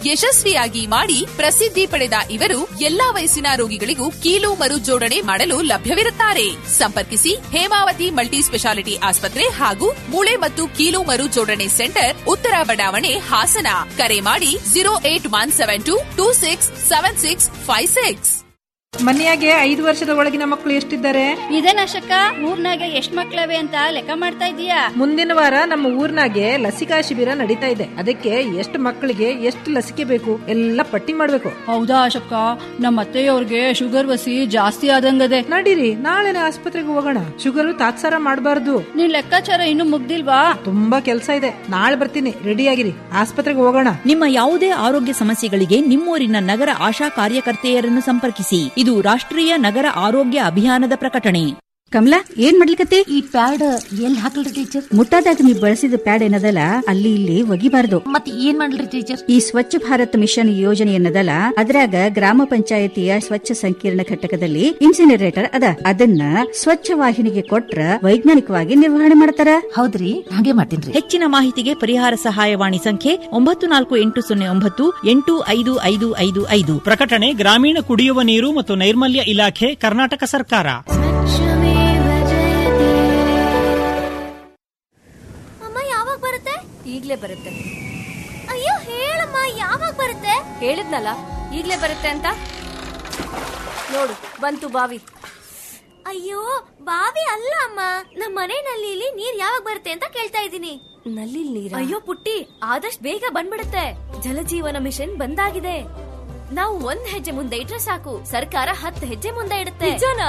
ಯಶಸ್ವಿಯಾಗಿ ಮಾಡಿ ಪ್ರಸಿದ್ಧಿ ಪಡೆದ ಇವರು ಎಲ್ಲಾ ವಯಸ್ಸಿನ ರೋಗಿಗಳಿಗೂ ಕೀಲು ಮರು ಜೋಡಣೆ ಮಾಡಲು ಲಭ್ಯವಿರುತ್ತಾರೆ ಸಂಪರ್ಕಿಸಿ ಹೇಮಾವತಿ ಮಲ್ಟಿ ಸ್ಪೆಷಾಲಿಟಿ ಆಸ್ಪತ್ರೆ ಹಾಗೂ ಮೂಳೆ ಮತ್ತು ಕೀಲು ಮರು ಜೋಡಣೆ ಸೆಂಟರ್ ಉತ್ತರ ಬಡಾವಣೆ ಹಾಸನ ಕರೆ ಮಾಡಿ zero eight one seven two two six seven six five six ಮನೆಯಾಗೆ ಐದು ವರ್ಷದ ಒಳಗಿನ ಮಕ್ಕಳು ಎಷ್ಟಿದ್ದಾರೆ ಇದೇನಶಕ ಊರ್ನಾಗೆ ಎಷ್ಟ್ ಮಕ್ಳವೆ ಅಂತ ಲೆಕ್ಕ ಮಾಡ್ತಾ ಇದೀಯಾ ಮುಂದಿನ ವಾರ ನಮ್ಮ ಊರ್ನಾಗೆ ಲಸಿಕಾ ಶಿಬಿರ ನಡೀತಾ ಇದೆ ಅದಕ್ಕೆ ಎಷ್ಟು ಮಕ್ಕಳಿಗೆ ಎಷ್ಟು ಲಸಿಕೆ ಬೇಕು ಎಲ್ಲ ಪಟ್ಟಿ ಮಾಡ್ಬೇಕು ಹೌದಾ ಅಶಕ್ಕ ನಮ್ಮ ಅತ್ತೆಯವ್ರಿಗೆ ಶುಗರ್ ವಸಿ ಜಾಸ್ತಿ ಆದಂಗದೆ ನಡೀರಿ ನಾಳೆನೆ ಆಸ್ಪತ್ರೆಗೆ ಹೋಗೋಣ ಶುಗರ್ ತಾತ್ಸಾರ ಮಾಡಬಾರ್ದು ನಿನ್ ಲೆಕ್ಕಾಚಾರ ಇನ್ನು ಮುಗ್ದಿಲ್ವಾ ತುಂಬಾ ಕೆಲಸ ಇದೆ ನಾಳೆ ಬರ್ತೀನಿ ರೆಡಿ ಆಗಿರಿ ಆಸ್ಪತ್ರೆಗೆ ಹೋಗೋಣ ನಿಮ್ಮ ಯಾವುದೇ ಆರೋಗ್ಯ ಸಮಸ್ಯೆಗಳಿಗೆ ನಿಮ್ಮೂರಿನ ನಗರ ಆಶಾ ಕಾರ್ಯಕರ್ತೆಯರನ್ನು ಸಂಪರ್ಕಿಸಿ ಇದು ರಾಷ್ಟ್ರೀಯ ನಗರ ಆರೋಗ್ಯ ಅಭಿಯಾನದ ಪ್ರಕಟಣೆ ಕಮಲಾ ಏನ್ ಮಾಡ್ಲಿಕತ್ತೆ ಈ ಪ್ಯಾಡ್ ಎಲ್ಲಿ ಹಾಕಲ್ರಿ ಟೀಚರ್ ಮುಟ್ಟಾದಾಗ ನೀವು ಬಳಸಿದ ಪ್ಯಾಡ್ ಏನದಲ್ಲ ಅಲ್ಲಿ ಇಲ್ಲಿ ಒಗಿಬಾರ್ದು ಮತ್ತೆ ಏನ್ ಮಾಡ್ಲಿ ಟೀಚರ್ ಈ ಸ್ವಚ್ಛ ಭಾರತ್ ಮಿಷನ್ ಯೋಜನೆ ಏನದಲ್ಲ ಅದ್ರಾಗ ಗ್ರಾಮ ಪಂಚಾಯತಿಯ ಸ್ವಚ್ಛ ಸಂಕೀರ್ಣ ಘಟಕದಲ್ಲಿ ಇನ್ಸಿನರೇಟರ್ ಅದ ಅದನ್ನ ಸ್ವಚ್ಛ ವಾಹಿನಿಗೆ ಕೊಟ್ರ ವೈಜ್ಞಾನಿಕವಾಗಿ ನಿರ್ವಹಣೆ ಮಾಡ್ತಾರ ಹೌದ್ರಿ ಹಾಗೆ ಮಾಡ್ತೀನ್ರಿ ಹೆಚ್ಚಿನ ಮಾಹಿತಿಗೆ ಪರಿಹಾರ ಸಹಾಯವಾಣಿ ಸಂಖ್ಯೆ ಒಂಬತ್ತು ನಾಲ್ಕು ಎಂಟು ಸೊನ್ನೆ ಒಂಬತ್ತು ಎಂಟು ಐದು ಐದು ಐದು ಐದು ಪ್ರಕಟಣೆ ಗ್ರಾಮೀಣ ಕುಡಿಯುವ ನೀರು ಮತ್ತು ನೈರ್ಮಲ್ಯ ಇಲಾಖೆ ಕರ್ನಾಟಕ ಸರ್ಕಾರ ಅಮ್ಮ ಯಾವಾಗ ಬರುತ್ತೆ ಈಗ್ಲೇ ಬರುತ್ತೆ ಅಯ್ಯೋ ಹೇಳಮ್ಮ ಯಾವಾಗ ಬರುತ್ತೆ ಹೇಳಿದ್ನಲ್ಲ ಈಗ್ಲೇ ಬರುತ್ತೆ ಅಂತ ನೋಡು ಬಂತು ಬಾವಿ ಅಯ್ಯೋ ಬಾವಿ ಅಲ್ಲ ಅಮ್ಮ ನಮ್ಮ ಮನೆ ನಲ್ಲಿಲಿ ನೀರ್ ಯಾವಾಗ ಬರುತ್ತೆ ಅಂತ ಕೇಳ್ತಾ ಇದ್ದೀನಿ ನಲ್ಲಿ ನೀರ ಅಯ್ಯೋ ಪುಟ್ಟಿ ಆದಷ್ಟು ಬೇಗ ಬಂದ್ಬಿಡುತ್ತೆ ಜಲಜೀವನ ಮಿಷನ್ ಬಂದಾಗಿದೆ ನಾವು ಒಂದ್ ಹೆಜ್ಜೆ ಮುಂದೆ ಇಟ್ರೆ ಸಾಕು ಸರ್ಕಾರ ಹತ್ತು ಹೆಜ್ಜೆ ಮುಂದೆ ಇಡುತ್ತೆ ನಿಜನಾ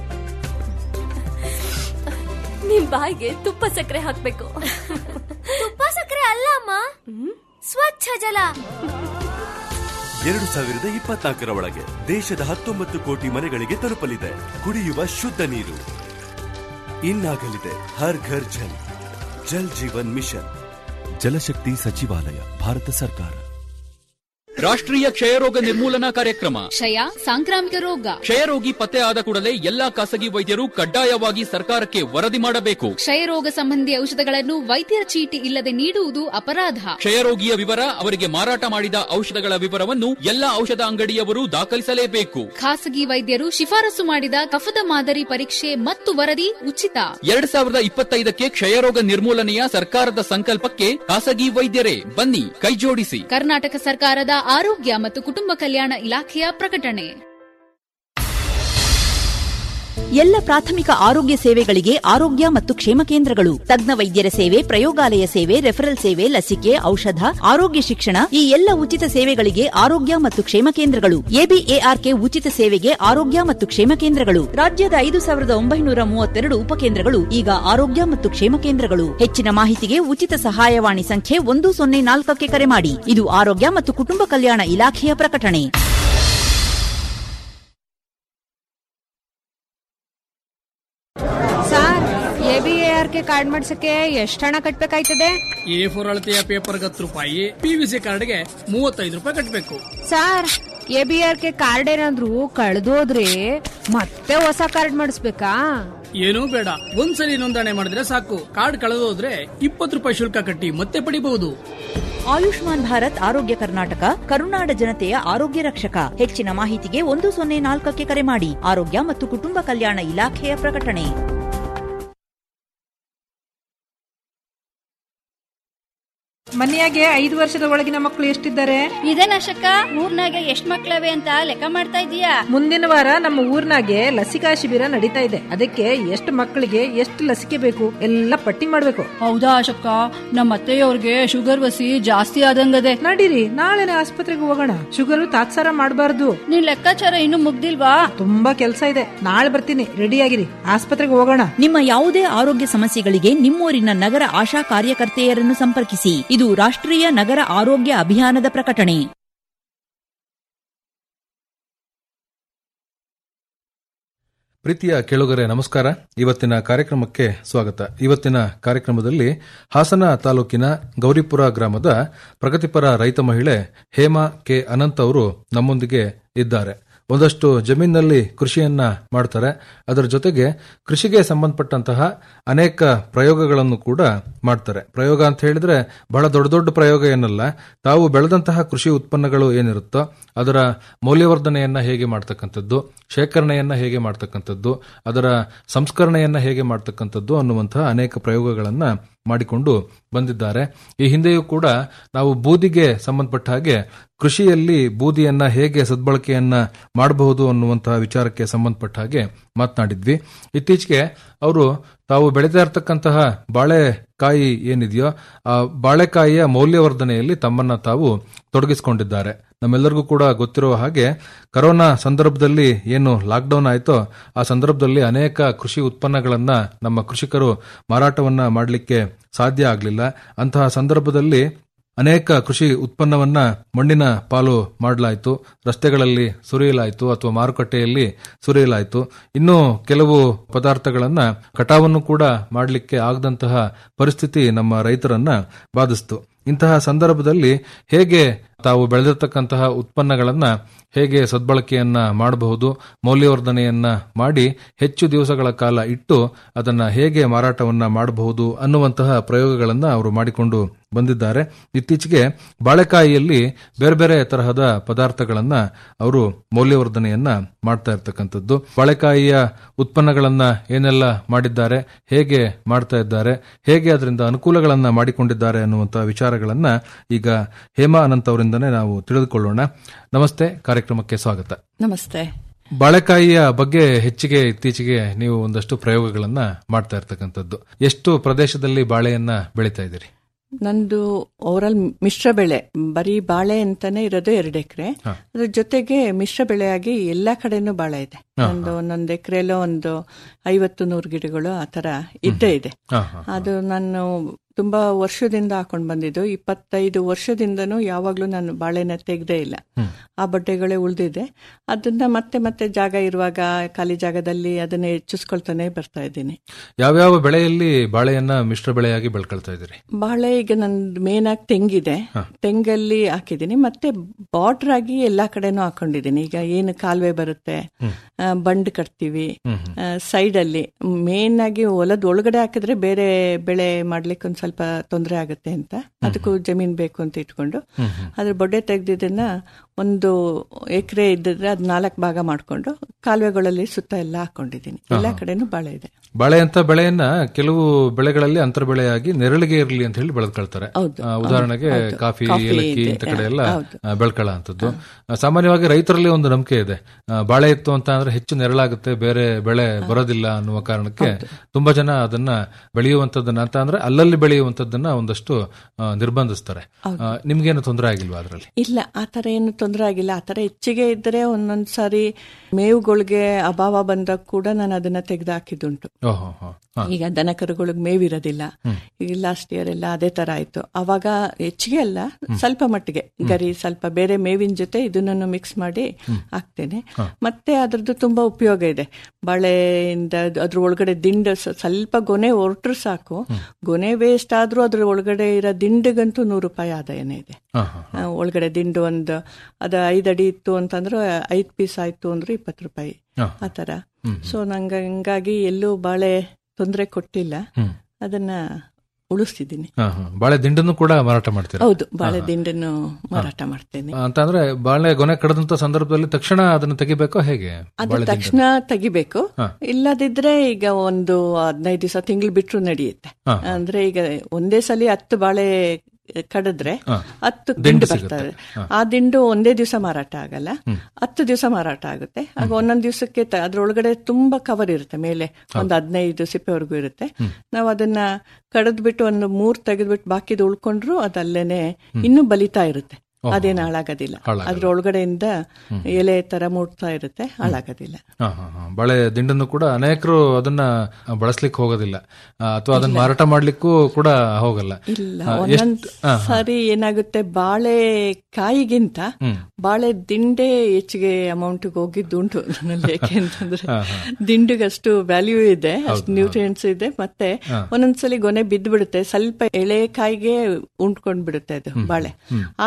ನಿಮ್ ಬಾಯಿಗೆ ತುಪ್ಪ ಸಕ್ಕರೆ ಹಾಕ್ಬೇಕು ತುಪ್ಪ ಸಕ್ಕರೆ ಅಲ್ಲ ಅಮ್ಮ ಸ್ವಚ್ಛ ಜಲ ಎರಡು ಸಾವಿರದ ಇಪ್ಪತ್ನಾಲ್ಕರ ಒಳಗೆ ದೇಶದ ಹತ್ತೊಂಬತ್ತು ಕೋಟಿ ಮನೆಗಳಿಗೆ ತಲುಪಲಿದೆ ಕುಡಿಯುವ ಶುದ್ಧ ನೀರು ಇನ್ನಾಗಲಿದೆ ಹರ್ ಘರ್ ಜಲ್ ಜಲ್ ಜೀವನ್ ಮಿಷನ್ ಜಲಶಕ್ತಿ ಸಚಿವಾಲಯ ಭಾರತ ಸರ್ಕಾರ ರಾಷ್ಟ್ರೀಯ ಕ್ಷಯರೋಗ ನಿರ್ಮೂಲನಾ ಕಾರ್ಯಕ್ರಮ ಕ್ಷಯ ಸಾಂಕ್ರಾಮಿಕ ರೋಗ ಕ್ಷಯರೋಗಿ ಪತ್ತೆ ಆದ ಕೂಡಲೇ ಎಲ್ಲಾ ಖಾಸಗಿ ವೈದ್ಯರು ಕಡ್ಡಾಯವಾಗಿ ಸರ್ಕಾರಕ್ಕೆ ವರದಿ ಮಾಡಬೇಕು ಕ್ಷಯರೋಗ ಸಂಬಂಧಿ ಔಷಧಗಳನ್ನು ವೈದ್ಯರ ಚೀಟಿ ಇಲ್ಲದೆ ನೀಡುವುದು ಅಪರಾಧ ಕ್ಷಯರೋಗಿಯ ವಿವರ ಅವರಿಗೆ ಮಾರಾಟ ಮಾಡಿದ ಔಷಧಗಳ ವಿವರವನ್ನು ಎಲ್ಲಾ ಔಷಧ ಅಂಗಡಿಯವರು ದಾಖಲಿಸಲೇಬೇಕು ಖಾಸಗಿ ವೈದ್ಯರು ಶಿಫಾರಸು ಮಾಡಿದ ಕಫದ ಮಾದರಿ ಪರೀಕ್ಷೆ ಮತ್ತು ವರದಿ ಉಚಿತ ಎರಡ್ ಸಾವಿರದ ಇಪ್ಪತ್ತೈದಕ್ಕೆ ಕ್ಷಯರೋಗ ನಿರ್ಮೂಲನೆಯ ಸರ್ಕಾರದ ಸಂಕಲ್ಪಕ್ಕೆ ಖಾಸಗಿ ವೈದ್ಯರೇ ಬನ್ನಿ ಕೈಜೋಡಿಸಿ ಕರ್ನಾಟಕ ಸರ್ಕಾರದ ಆರೋಗ್ಯ ಮತ್ತು ಕುಟುಂಬ ಕಲ್ಯಾಣ ಇಲಾಖೆಯ ಪ್ರಕಟಣೆ ಎಲ್ಲ ಪ್ರಾಥಮಿಕ ಆರೋಗ್ಯ ಸೇವೆಗಳಿಗೆ ಆರೋಗ್ಯ ಮತ್ತು ಕ್ಷೇಮ ಕೇಂದ್ರಗಳು ತಜ್ಞ ವೈದ್ಯರ ಸೇವೆ ಪ್ರಯೋಗಾಲಯ ಸೇವೆ ರೆಫರಲ್ ಸೇವೆ ಲಸಿಕೆ ಔಷಧ ಆರೋಗ್ಯ ಶಿಕ್ಷಣ ಈ ಎಲ್ಲ ಉಚಿತ ಸೇವೆಗಳಿಗೆ ಆರೋಗ್ಯ ಮತ್ತು ಕ್ಷೇಮ ಕೇಂದ್ರಗಳು ಎಬಿಎಆರ್ಕೆ ಉಚಿತ ಸೇವೆಗೆ ಆರೋಗ್ಯ ಮತ್ತು ಕ್ಷೇಮ ಕೇಂದ್ರಗಳು ರಾಜ್ಯದ ಐದು ಸಾವಿರದ ಒಂಬೈನೂರ ಮೂವತ್ತೆರಡು ಉಪಕೇಂದ್ರಗಳು ಈಗ ಆರೋಗ್ಯ ಮತ್ತು ಕ್ಷೇಮ ಕೇಂದ್ರಗಳು ಹೆಚ್ಚಿನ ಮಾಹಿತಿಗೆ ಉಚಿತ ಸಹಾಯವಾಣಿ ಸಂಖ್ಯೆ ಒಂದು ಸೊನ್ನೆ ನಾಲ್ಕಕ್ಕೆ ಕರೆ ಮಾಡಿ ಇದು ಆರೋಗ್ಯ ಮತ್ತು ಕುಟುಂಬ ಕಲ್ಯಾಣ ಇಲಾಖೆಯ ಪ್ರಕಟಣೆ sir A B R K card ಮಾಡ್ಸಕ್ಕೆ ಎಷ್ಟು ಹಣ ಕಟ್ಬೇಕಾಯ್ತದೆ ಎ ಫೋರ್ ಅಳತೆಯ ಪೇಪರ್ಗೆ ಹತ್ತು ರೂಪಾಯಿ ಪಿವಿಸಿ ಕಾರ್ಡ್ಗೆ ಮೂವತ್ತೈದು ರೂಪಾಯಿ ಕಟ್ಟಬೇಕು sir A B R K card ಏನಾದ್ರು ಕಳ್ದೋದ್ರೆ ಮತ್ತೆ ಹೊಸ ಕಾರ್ಡ್ ಮಾಡಿಸ್ಬೇಕಾ ಏನೂ ಬೇಡ ಒಂದ್ಸಲಿ ನೋಂದಣಿ ಮಾಡಿದ್ರೆ ಸಾಕು ಕಾರ್ಡ್ ಕಳೆದೋದ್ರೆ ಇಪ್ಪತ್ತು ರೂಪಾಯಿ ಶುಲ್ಕ ಕಟ್ಟಿ ಮತ್ತೆ ಪಡಿಬಹುದು ಆಯುಷ್ಮಾನ್ ಭಾರತ್ ಆರೋಗ್ಯ ಕರ್ನಾಟಕ ಕರುನಾಡ ಜನತೆಯ ಆರೋಗ್ಯ ರಕ್ಷಕ ಹೆಚ್ಚಿನ ಮಾಹಿತಿಗೆ ಒಂದು ಸೊನ್ನೆ ನಾಲ್ಕಕ್ಕೆ ಕರೆ ಮಾಡಿ ಆರೋಗ್ಯ ಮತ್ತು ಕುಟುಂಬ ಕಲ್ಯಾಣ ಇಲಾಖೆಯ ಪ್ರಕಟಣೆ ಮನೆಯಾಗೆ ಐದು ವರ್ಷದ ಒಳಗಿನ ಮಕ್ಕಳು ಎಷ್ಟಿದ್ದಾರೆ ಇದೇನಶಕ ಊರ್ನಾಗೆ ಎಷ್ಟ್ ಮಕ್ಳವೆ ಅಂತ ಲೆಕ್ಕ ಮಾಡ್ತಾ ಇದೀಯಾ ಮುಂದಿನ ವಾರ ನಮ್ಮ ಊರ್ನಾಗೆ ಲಸಿಕಾ ಶಿಬಿರ ನಡೀತಾ ಇದೆ ಅದಕ್ಕೆ ಎಷ್ಟು ಮಕ್ಕಳಿಗೆ ಎಷ್ಟು ಲಸಿಕೆ ಬೇಕು ಎಲ್ಲ ಪಟ್ಟಿ ಮಾಡ್ಬೇಕು ಹೌದಾ ಅಶಕ್ಕ ನಮ್ಮ ಅತ್ತೆಯವ್ರಿಗೆ ಶುಗರ್ ವಸಿ ಜಾಸ್ತಿ ಆದಂಗದೆ ನಡೀರಿ ನಾಳೆನೆ ಆಸ್ಪತ್ರೆಗೆ ಹೋಗೋಣ ಶುಗರ್ ತಾತ್ಸಾರ ಮಾಡಬಾರ್ದು ನಿನ್ ಲೆಕ್ಕಾಚಾರ ಇನ್ನು ಮುಗ್ದಿಲ್ವಾ ತುಂಬಾ ಕೆಲಸ ಇದೆ ನಾಳೆ ಬರ್ತೀನಿ ರೆಡಿ ಆಗಿರಿ ಆಸ್ಪತ್ರೆಗೆ ಹೋಗೋಣ ನಿಮ್ಮ ಯಾವುದೇ ಆರೋಗ್ಯ ಸಮಸ್ಯೆಗಳಿಗೆ ನಿಮ್ಮೂರಿನ ನಗರ ಆಶಾ ಕಾರ್ಯಕರ್ತೆಯರನ್ನು ಸಂಪರ್ಕಿಸಿ ಇದು ರಾಷ್ಟ್ರೀಯ ನಗರ ಆರೋಗ್ಯ ಅಭಿಯಾನದ ಪ್ರಕಟಣೆ ಪ್ರೀತಿಯ ಕೇಳುಗರೆ ನಮಸ್ಕಾರ ಇವತ್ತಿನ ಕಾರ್ಯಕ್ರಮಕ್ಕೆ ಸ್ವಾಗತ ಇವತ್ತಿನ ಕಾರ್ಯಕ್ರಮದಲ್ಲಿ ಹಾಸನ ತಾಲೂಕಿನ ಗೌರಿಪುರ ಗ್ರಾಮದ ಪ್ರಗತಿಪರ ರೈತ ಮಹಿಳೆ ಹೇಮಾ ಕೆ ಅನಂತ್ ಅವರು ನಮ್ಮೊಂದಿಗೆ ಇದ್ದಾರೆ ಒಂದಷ್ಟು ಜಮೀನಿನಲ್ಲಿ ಕೃಷಿಯನ್ನ ಮಾಡ್ತಾರೆ ಅದರ ಜೊತೆಗೆ ಕೃಷಿಗೆ ಸಂಬಂಧಪಟ್ಟಂತಹ ಅನೇಕ ಪ್ರಯೋಗಗಳನ್ನು ಕೂಡ ಮಾಡ್ತಾರೆ ಪ್ರಯೋಗ ಅಂತ ಹೇಳಿದ್ರೆ ಬಹಳ ದೊಡ್ಡ ದೊಡ್ಡ ಪ್ರಯೋಗ ಏನಲ್ಲ ತಾವು ಬೆಳೆದಂತಹ ಕೃಷಿ ಉತ್ಪನ್ನಗಳು ಏನಿರುತ್ತೋ ಅದರ ಮೌಲ್ಯವರ್ಧನೆಯನ್ನ ಹೇಗೆ ಮಾಡ್ತಕ್ಕಂಥದ್ದು ಶೇಖರಣೆಯನ್ನ ಹೇಗೆ ಮಾಡ್ತಕ್ಕಂಥದ್ದು ಅದರ ಸಂಸ್ಕರಣೆಯನ್ನ ಹೇಗೆ ಮಾಡ್ತಕ್ಕಂಥದ್ದು ಅನ್ನುವಂತಹ ಅನೇಕ ಪ್ರಯೋಗಗಳನ್ನ ಮಾಡಿಕೊಂಡು ಬಂದಿದ್ದಾರೆ ಈ ಹಿಂದೆಯೂ ಕೂಡ ನಾವು ಬೂದಿಗೆ ಸಂಬಂಧಪಟ್ಟ ಹಾಗೆ ಕೃಷಿಯಲ್ಲಿ ಬೂದಿಯನ್ನ ಹೇಗೆ ಸದ್ಬಳಕೆಯನ್ನ ಮಾಡಬಹುದು ಅನ್ನುವಂತಹ ವಿಚಾರಕ್ಕೆ ಸಂಬಂಧಪಟ್ಟ ಹಾಗೆ ಮಾತನಾಡಿದ್ವಿ ಇತ್ತೀಚೆಗೆ ಅವರು ತಾವು ಬೆಳೀತಾ ಇರತಕ್ಕಂತಹ ಬಾಳೆಕಾಯಿ ಏನಿದೆಯೋ ಆ ಬಾಳೆಕಾಯಿಯ ಮೌಲ್ಯವರ್ಧನೆಯಲ್ಲಿ ತಮ್ಮನ್ನ ತಾವು ತೊಡಗಿಸಿಕೊಂಡಿದ್ದಾರೆ ನಮ್ಮೆಲ್ಲರಿಗೂ ಕೂಡ ಗೊತ್ತಿರುವ ಹಾಗೆ ಕರೋನಾ ಸಂದರ್ಭದಲ್ಲಿ ಏನು ಲಾಕ್ಡೌನ್ ಆಯಿತೋ ಆ ಸಂದರ್ಭದಲ್ಲಿ ಅನೇಕ ಕೃಷಿ ಉತ್ಪನ್ನಗಳನ್ನ ನಮ್ಮ ಕೃಷಿಕರು ಮಾರಾಟವನ್ನ ಮಾಡಲಿಕ್ಕೆ ಸಾಧ್ಯ ಆಗಲಿಲ್ಲ ಅಂತಹ ಸಂದರ್ಭದಲ್ಲಿ ಅನೇಕ ಕೃಷಿ ಉತ್ಪನ್ನವನ್ನ ಮಣ್ಣಿನ ಪಾಲು ಮಾಡಲಾಯಿತು ರಸ್ತೆಗಳಲ್ಲಿ ಸುರಿಯಲಾಯಿತು ಅಥವಾ ಮಾರುಕಟ್ಟೆಯಲ್ಲಿ ಸುರಿಯಲಾಯಿತು ಇನ್ನು ಕೆಲವು ಪದಾರ್ಥಗಳನ್ನ ಕಟಾವನ್ನು ಕೂಡ ಮಾಡಲಿಕ್ಕೆ ಆಗದಂತಹ ಪರಿಸ್ಥಿತಿ ನಮ್ಮ ರೈತರನ್ನ ಬಾಧಿಸಿತು ಇಂತಹ ಸಂದರ್ಭದಲ್ಲಿ ಹೇಗೆ ತಾವು ಬೆಳೆದಿರ್ತಕ್ಕಂತಹ ಉತ್ಪನ್ನಗಳನ್ನ ಹೇಗೆ ಸದ್ಬಳಕೆಯನ್ನ ಮಾಡಬಹುದು ಮೌಲ್ಯವರ್ಧನೆಯನ್ನ ಮಾಡಿ ಹೆಚ್ಚು ದಿವಸಗಳ ಕಾಲ ಇಟ್ಟು ಅದನ್ನ ಹೇಗೆ ಮಾರಾಟವನ್ನ ಮಾಡಬಹುದು ಅನ್ನುವಂತಹ ಪ್ರಯೋಗಗಳನ್ನ ಅವರು ಮಾಡಿಕೊಂಡು ಬಂದಿದ್ದಾರೆ ಇತ್ತೀಚೆಗೆ ಬಾಳೆಕಾಯಿಯಲ್ಲಿ ಬೇರೆ ಬೇರೆ ತರಹದ ಪದಾರ್ಥಗಳನ್ನ ಅವರು ಮೌಲ್ಯವರ್ಧನೆಯನ್ನ ಮಾಡ್ತಾ ಇರ್ತಕ್ಕಂಥದ್ದು ಬಾಳೆಕಾಯಿಯ ಉತ್ಪನ್ನಗಳನ್ನ ಏನೆಲ್ಲ ಮಾಡಿದ್ದಾರೆ ಹೇಗೆ ಮಾಡ್ತಾ ಇದ್ದಾರೆ ಹೇಗೆ ಅದರಿಂದ ಅನುಕೂಲಗಳನ್ನ ಮಾಡಿಕೊಂಡಿದ್ದಾರೆ ಅನ್ನುವಂತಹ ವಿಚಾರಗಳನ್ನ ಈಗ ಹೇಮಾ ಅನಂತ್ ಅವರಿಂದನೇ ನಾವು ತಿಳಿದುಕೊಳ್ಳೋಣ ನಮಸ್ತೆ ಕಾರ್ಯಕ್ರಮಕ್ಕೆ ಸ್ವಾಗತ ನಮಸ್ತೆ ಬಾಳೆಕಾಯಿಯ ಬಗ್ಗೆ ಹೆಚ್ಚಿಗೆ ಇತ್ತೀಚೆಗೆ ನೀವು ಒಂದಷ್ಟು ಪ್ರಯೋಗಗಳನ್ನ ಮಾಡ್ತಾ ಇರ್ತಕ್ಕಂಥದ್ದು ಎಷ್ಟು ಪ್ರದೇಶದಲ್ಲಿ ಬಾಳೆಯನ್ನ ಬೆಳೀತಾ ಇದ್ದೀರಿ ನಂದು ಓವರಾಲ್ ಮಿಶ್ರ ಬೆಳೆ ಬರೀ ಬಾಳೆ ಅಂತಾನೆ ಇರೋದು ಎರಡು ಎಕರೆ ಅದ್ರ ಜೊತೆಗೆ ಮಿಶ್ರ ಬೆಳೆಯಾಗಿ ಎಲ್ಲಾ ಕಡೆನೂ ಬಾಳೆ ಇದೆ ಒಂದು ಒಂದೊಂದು ಎಕರೆಲೋ ಒಂದು ಐವತ್ತು ನೂರು ಗಿಡಗಳು ಆ ತರ ಇದ್ದೇ ಇದೆ ಅದು ನಾನು ತುಂಬಾ ವರ್ಷದಿಂದ ಹಾಕೊಂಡ್ ಬಂದಿದ್ದು ಇಪ್ಪತ್ತೈದು ವರ್ಷದಿಂದನೂ ಯಾವಾಗ್ಲೂ ನಾನು ಬಾಳೆನ ತೆಗ್ದೇ ಇಲ್ಲ ಆ ಬಡ್ಡೆಗಳೇ ಉಳಿದಿದೆ ಅದನ್ನ ಮತ್ತೆ ಮತ್ತೆ ಜಾಗ ಇರುವಾಗ ಖಾಲಿ ಜಾಗದಲ್ಲಿ ಅದನ್ನ ಹೆಚ್ಚಿಸ್ಕೊಳ್ತಾನೆ ಬರ್ತಾ ಇದ್ದೀನಿ ಯಾವ್ಯಾವ ಬೆಳೆಯಲ್ಲಿ ಬಾಳೆಯನ್ನ ಮಿಶ್ರ ಬೆಳೆಯಾಗಿ ಬೆಳ್ಕೊಳ್ತಾ ಇದ್ದೀರಿ ಬಾಳೆ ಈಗ ನಂದು ಮೇನ್ ಆಗಿ ತೆಂಗಿದೆ ತೆಂಗಲ್ಲಿ ಹಾಕಿದ್ದೀನಿ ಮತ್ತೆ ಬಾರ್ಡರ್ ಆಗಿ ಎಲ್ಲಾ ಕಡೆನೂ ಹಾಕೊಂಡಿದ್ದೀನಿ ಈಗ ಏನು ಕಾಲುವೆ ಬರುತ್ತೆ ಬಂಡ್ ಕಟ್ತೀವಿ ಸೈಡ್ ಅಲ್ಲಿ ಮೇನ್ ಆಗಿ ಹೊಲದ ಒಳಗಡೆ ಹಾಕಿದ್ರೆ ಬೇರೆ ಬೆಳೆ ಮಾಡ್ಲಿಕ್ಕೆ ಒಂದ್ ಸ್ವಲ್ಪ ತೊಂದರೆ ಆಗುತ್ತೆ ಅಂತ ಅದಕ್ಕೂ ಜಮೀನ್ ಬೇಕು ಅಂತ ಇಟ್ಕೊಂಡು ಅದ್ರ ಬೊಡ್ಡೆ ತೆಗ್ದಿದ್ದನ್ನ ಒಂದು ಎಕರೆ ಇದ್ದಿದ್ರೆ ಅದ್ ನಾಲ್ಕು ಭಾಗ ಮಾಡ್ಕೊಂಡು ಕಾಲುವೆಗಳಲ್ಲಿ ಸುತ್ತ ಎಲ್ಲ ಹಾಕೊಂಡಿದ್ದೀನಿ ಎಲ್ಲಾ ಕಡೆನೂ ಬಾಳೆ ಇದೆ ಬಾಳೆ ಅಂತ ಬೆಳೆಯನ್ನ ಕೆಲವು ಬೆಳೆಗಳಲ್ಲಿ ಅಂತರ ಬೆಳೆಯಾಗಿ ನೆರಳಿಗೆ ಇರಲಿ ಅಂತ ಹೇಳಿ ಬೆಳೆದ್ಕೊಳ್ತಾರೆ ಉದಾಹರಣೆಗೆ ಕಾಫಿ ಏಲಕ್ಕಿ ಇಂಥ ಕಡೆ ಎಲ್ಲ ಬೆಳ್ಕೊಳ್ಳ ಅಂತದ್ದು ಸಾಮಾನ್ಯವಾಗಿ ರೈತರಲ್ಲಿ ಒಂದು ನಂಬಿಕೆ ಇದೆ ಬಾಳೆ ಇತ್ತು ಅಂತ ಅಂದ್ರೆ ಹೆಚ್ಚು ನೆರಳಾಗುತ್ತೆ ಬೇರೆ ಬೆಳೆ ಬರೋದಿಲ್ಲ ಅನ್ನುವ ಕಾರಣಕ್ಕೆ ತುಂಬಾ ಜನ ಅದನ್ನ ಬೆಳೆಯುವಂತದ್ದನ್ನ ಅಂತ ಅಂದ್ರೆ ಅಲ್ಲಲ್ಲಿ ಬೆಳೆಯುವಂತದ್ದನ್ನ ಒಂದಷ್ಟು ನಿರ್ಬಂಧಿಸ್ತಾರೆ ನಿಮ್ಗೇನು ತೊಂದರೆ ಆಗಿಲ್ವಾ ಅದರಲ್ಲಿ ಇಲ್ಲ ಆತರ ಏನು ತೊಂದರೆ ಆಗಿಲ್ಲ ಆತರ ಹೆಚ್ಚಿಗೆ ಇದ್ರೆ ಒಂದೊಂದ್ ಸಾರಿ ಮೇವುಗಳಿಗೆ ಅಭಾವ ಬಂದಾಗ ಕೂಡ ನಾನು ಅದನ್ನ ತೆಗೆದು ಹಾಕಿದ್ದುಂಟು ಈಗ ದನ ಕರುಗಳಿಗೆ ಮೇವಿರೋದಿಲ್ಲ ಈಗ ಲಾಸ್ಟ್ ಇಯರ್ ಎಲ್ಲ ಅದೇ ತರ ಆಯ್ತು ಅವಾಗ ಹೆಚ್ಚಿಗೆ ಅಲ್ಲ ಸ್ವಲ್ಪ ಮಟ್ಟಿಗೆ ಗರಿ ಸ್ವಲ್ಪ ಬೇರೆ ಮೇವಿನ ಜೊತೆ ಇದನ್ನು ಮಿಕ್ಸ್ ಮಾಡಿ ಹಾಕ್ತೇನೆ ಮತ್ತೆ ಅದ್ರದ್ದು ತುಂಬಾ ಉಪಯೋಗ ಇದೆ ಬಾಳೆಯಿಂದ ಅದ್ರ ಒಳಗಡೆ ದಿಂಡು ಸ್ವಲ್ಪ ಗೊನೆ ಹೊರಟ್ರು ಸಾಕು ಗೊನೆ ವೇಸ್ಟ್ ಆದ್ರೂ ಅದ್ರ ಒಳಗಡೆ ಇರೋ ದಿಂಡಿಗಂತೂ ನೂರು ರೂಪಾಯಿ ಆದಾಯನೇ ಇದೆ ಒಳಗಡೆ ದಿಂಡು ಒಂದು ಅದ ಐದ್ ಅಡಿ ಇತ್ತು ಅಂತಂದ್ರೆ ಐದ್ ಪೀಸ್ ಆಯ್ತು ಅಂದ್ರೆ ಇಪ್ಪತ್ತು ರೂಪಾಯಿ ಆತರ ಸೊ ನಂಗ ಹಿಂಗಾಗಿ ಎಲ್ಲೂ ಬಾಳೆ ತೊಂದರೆ ಕೊಟ್ಟಿಲ್ಲ ಅದನ್ನ ಉಳಿಸ್ತಿದ್ದೀನಿ ಬಾಳೆ ದಿಂಡನ್ನು ಕೂಡ ಮಾರಾಟ ಮಾಡ್ತೀರಾ ಹೌದು ಬಾಳೆ ದಿಂಡನ್ನು ಮಾರಾಟ ಮಾಡ್ತೇನೆ ಅಂತ ಅಂದ್ರೆ ಬಾಳೆ ಗೊನೆ ಕಡದಂತ ಸಂದರ್ಭದಲ್ಲಿ ತಕ್ಷಣ ಅದನ್ನು ತೆಗಿಬೇಕೋ ಹೇಗೆ ಅದು ತಕ್ಷಣ ತೆಗಿಬೇಕು ಇಲ್ಲದಿದ್ರೆ ಈಗ ಒಂದು ಹದಿನೈದು ದಿವಸ ತಿಂಗಳು ಬಿಟ್ರು ನಡೆಯುತ್ತೆ ಅಂದ್ರೆ ಈಗ ಒಂದೇ ಸಲ ಹತ್ತು ಬಾಳೆ ಕಡಿದ್ರೆ ಹತ್ತು ದಿಂಡು ಬರ್ತದೆ ಆ ದಿಂಡು ಒಂದೇ ದಿವಸ ಮಾರಾಟ ಆಗಲ್ಲ ಹತ್ತು ದಿವಸ ಮಾರಾಟ ಆಗುತ್ತೆ ಆಗ ಒಂದೊಂದ್ ದಿವಸಕ್ಕೆ ಅದ್ರೊಳಗಡೆ ತುಂಬಾ ಕವರ್ ಇರುತ್ತೆ ಮೇಲೆ ಒಂದು ಹದಿನೈದು ಸಿಪ್ಪೆವರೆಗೂ ಇರುತ್ತೆ ನಾವು ಅದನ್ನ ಕಡದ್ಬಿಟ್ಟು ಒಂದು ಮೂರ್ ತೆಗೆದ್ಬಿಟ್ಟು ಬಾಕಿದು ಉಳ್ಕೊಂಡ್ರು ಅದಲ್ಲೇನೆ ಇನ್ನೂ ಬಲಿತಾ ಇರುತ್ತೆ ಅದೇನು ಹಾಳಾಗೋದಿಲ್ಲ ಅದ್ರ ಒಳಗಡೆಯಿಂದ ಎಲೆ ತರ ಮೂಡ್ತಾ ಇರುತ್ತೆ ಹಾಳಾಗೋದಿಲ್ಲ ಬಾಳೆ ದಿಂಡನ್ನು ಕೂಡ ಅನೇಕರು ಅದನ್ನ ಬಳಸ್ಲಿಕ್ಕೆ ಹೋಗೋದಿಲ್ಲ ಅಥವಾ ಅದನ್ನ ಮಾರಾಟ ಮಾಡ್ಲಿಕ್ಕೂ ಕೂಡ ಹೋಗಲ್ಲ ಇಲ್ಲ ಒಂದೊಂದ್ ಸಾರಿ ಏನಾಗುತ್ತೆ ಬಾಳೆ ಕಾಯಿಗಿಂತ ಬಾಳೆ ದಿಂಡೆ ಹೆಚ್ಚಿಗೆ ಅಮೌಂಟ್ ಹೋಗಿದ್ದುಂಟು ನನ್ನಲ್ಲಿ ಯಾಕೆಂತಂದ್ರೆ ದಿಂಡಿಗೆ ಅಷ್ಟು ವ್ಯಾಲ್ಯೂ ಇದೆ ಅಷ್ಟು ನ್ಯೂಟ್ರಿಯೆಂಟ್ಸ್ ಇದೆ ಮತ್ತೆ ಒಂದೊಂದ್ಸಲಿ ಗೊನೆ ಬಿದ್ದು ಬಿಡುತ್ತೆ ಸ್ವಲ್ಪ ಎಳೆ ಕಾಯಿಗೆ ಉಂಟ್ಕೊಂಡ್ ಬಿಡುತ್ತೆ ಅದು ಬಾಳೆ ಆಗ ಕಾಯಿ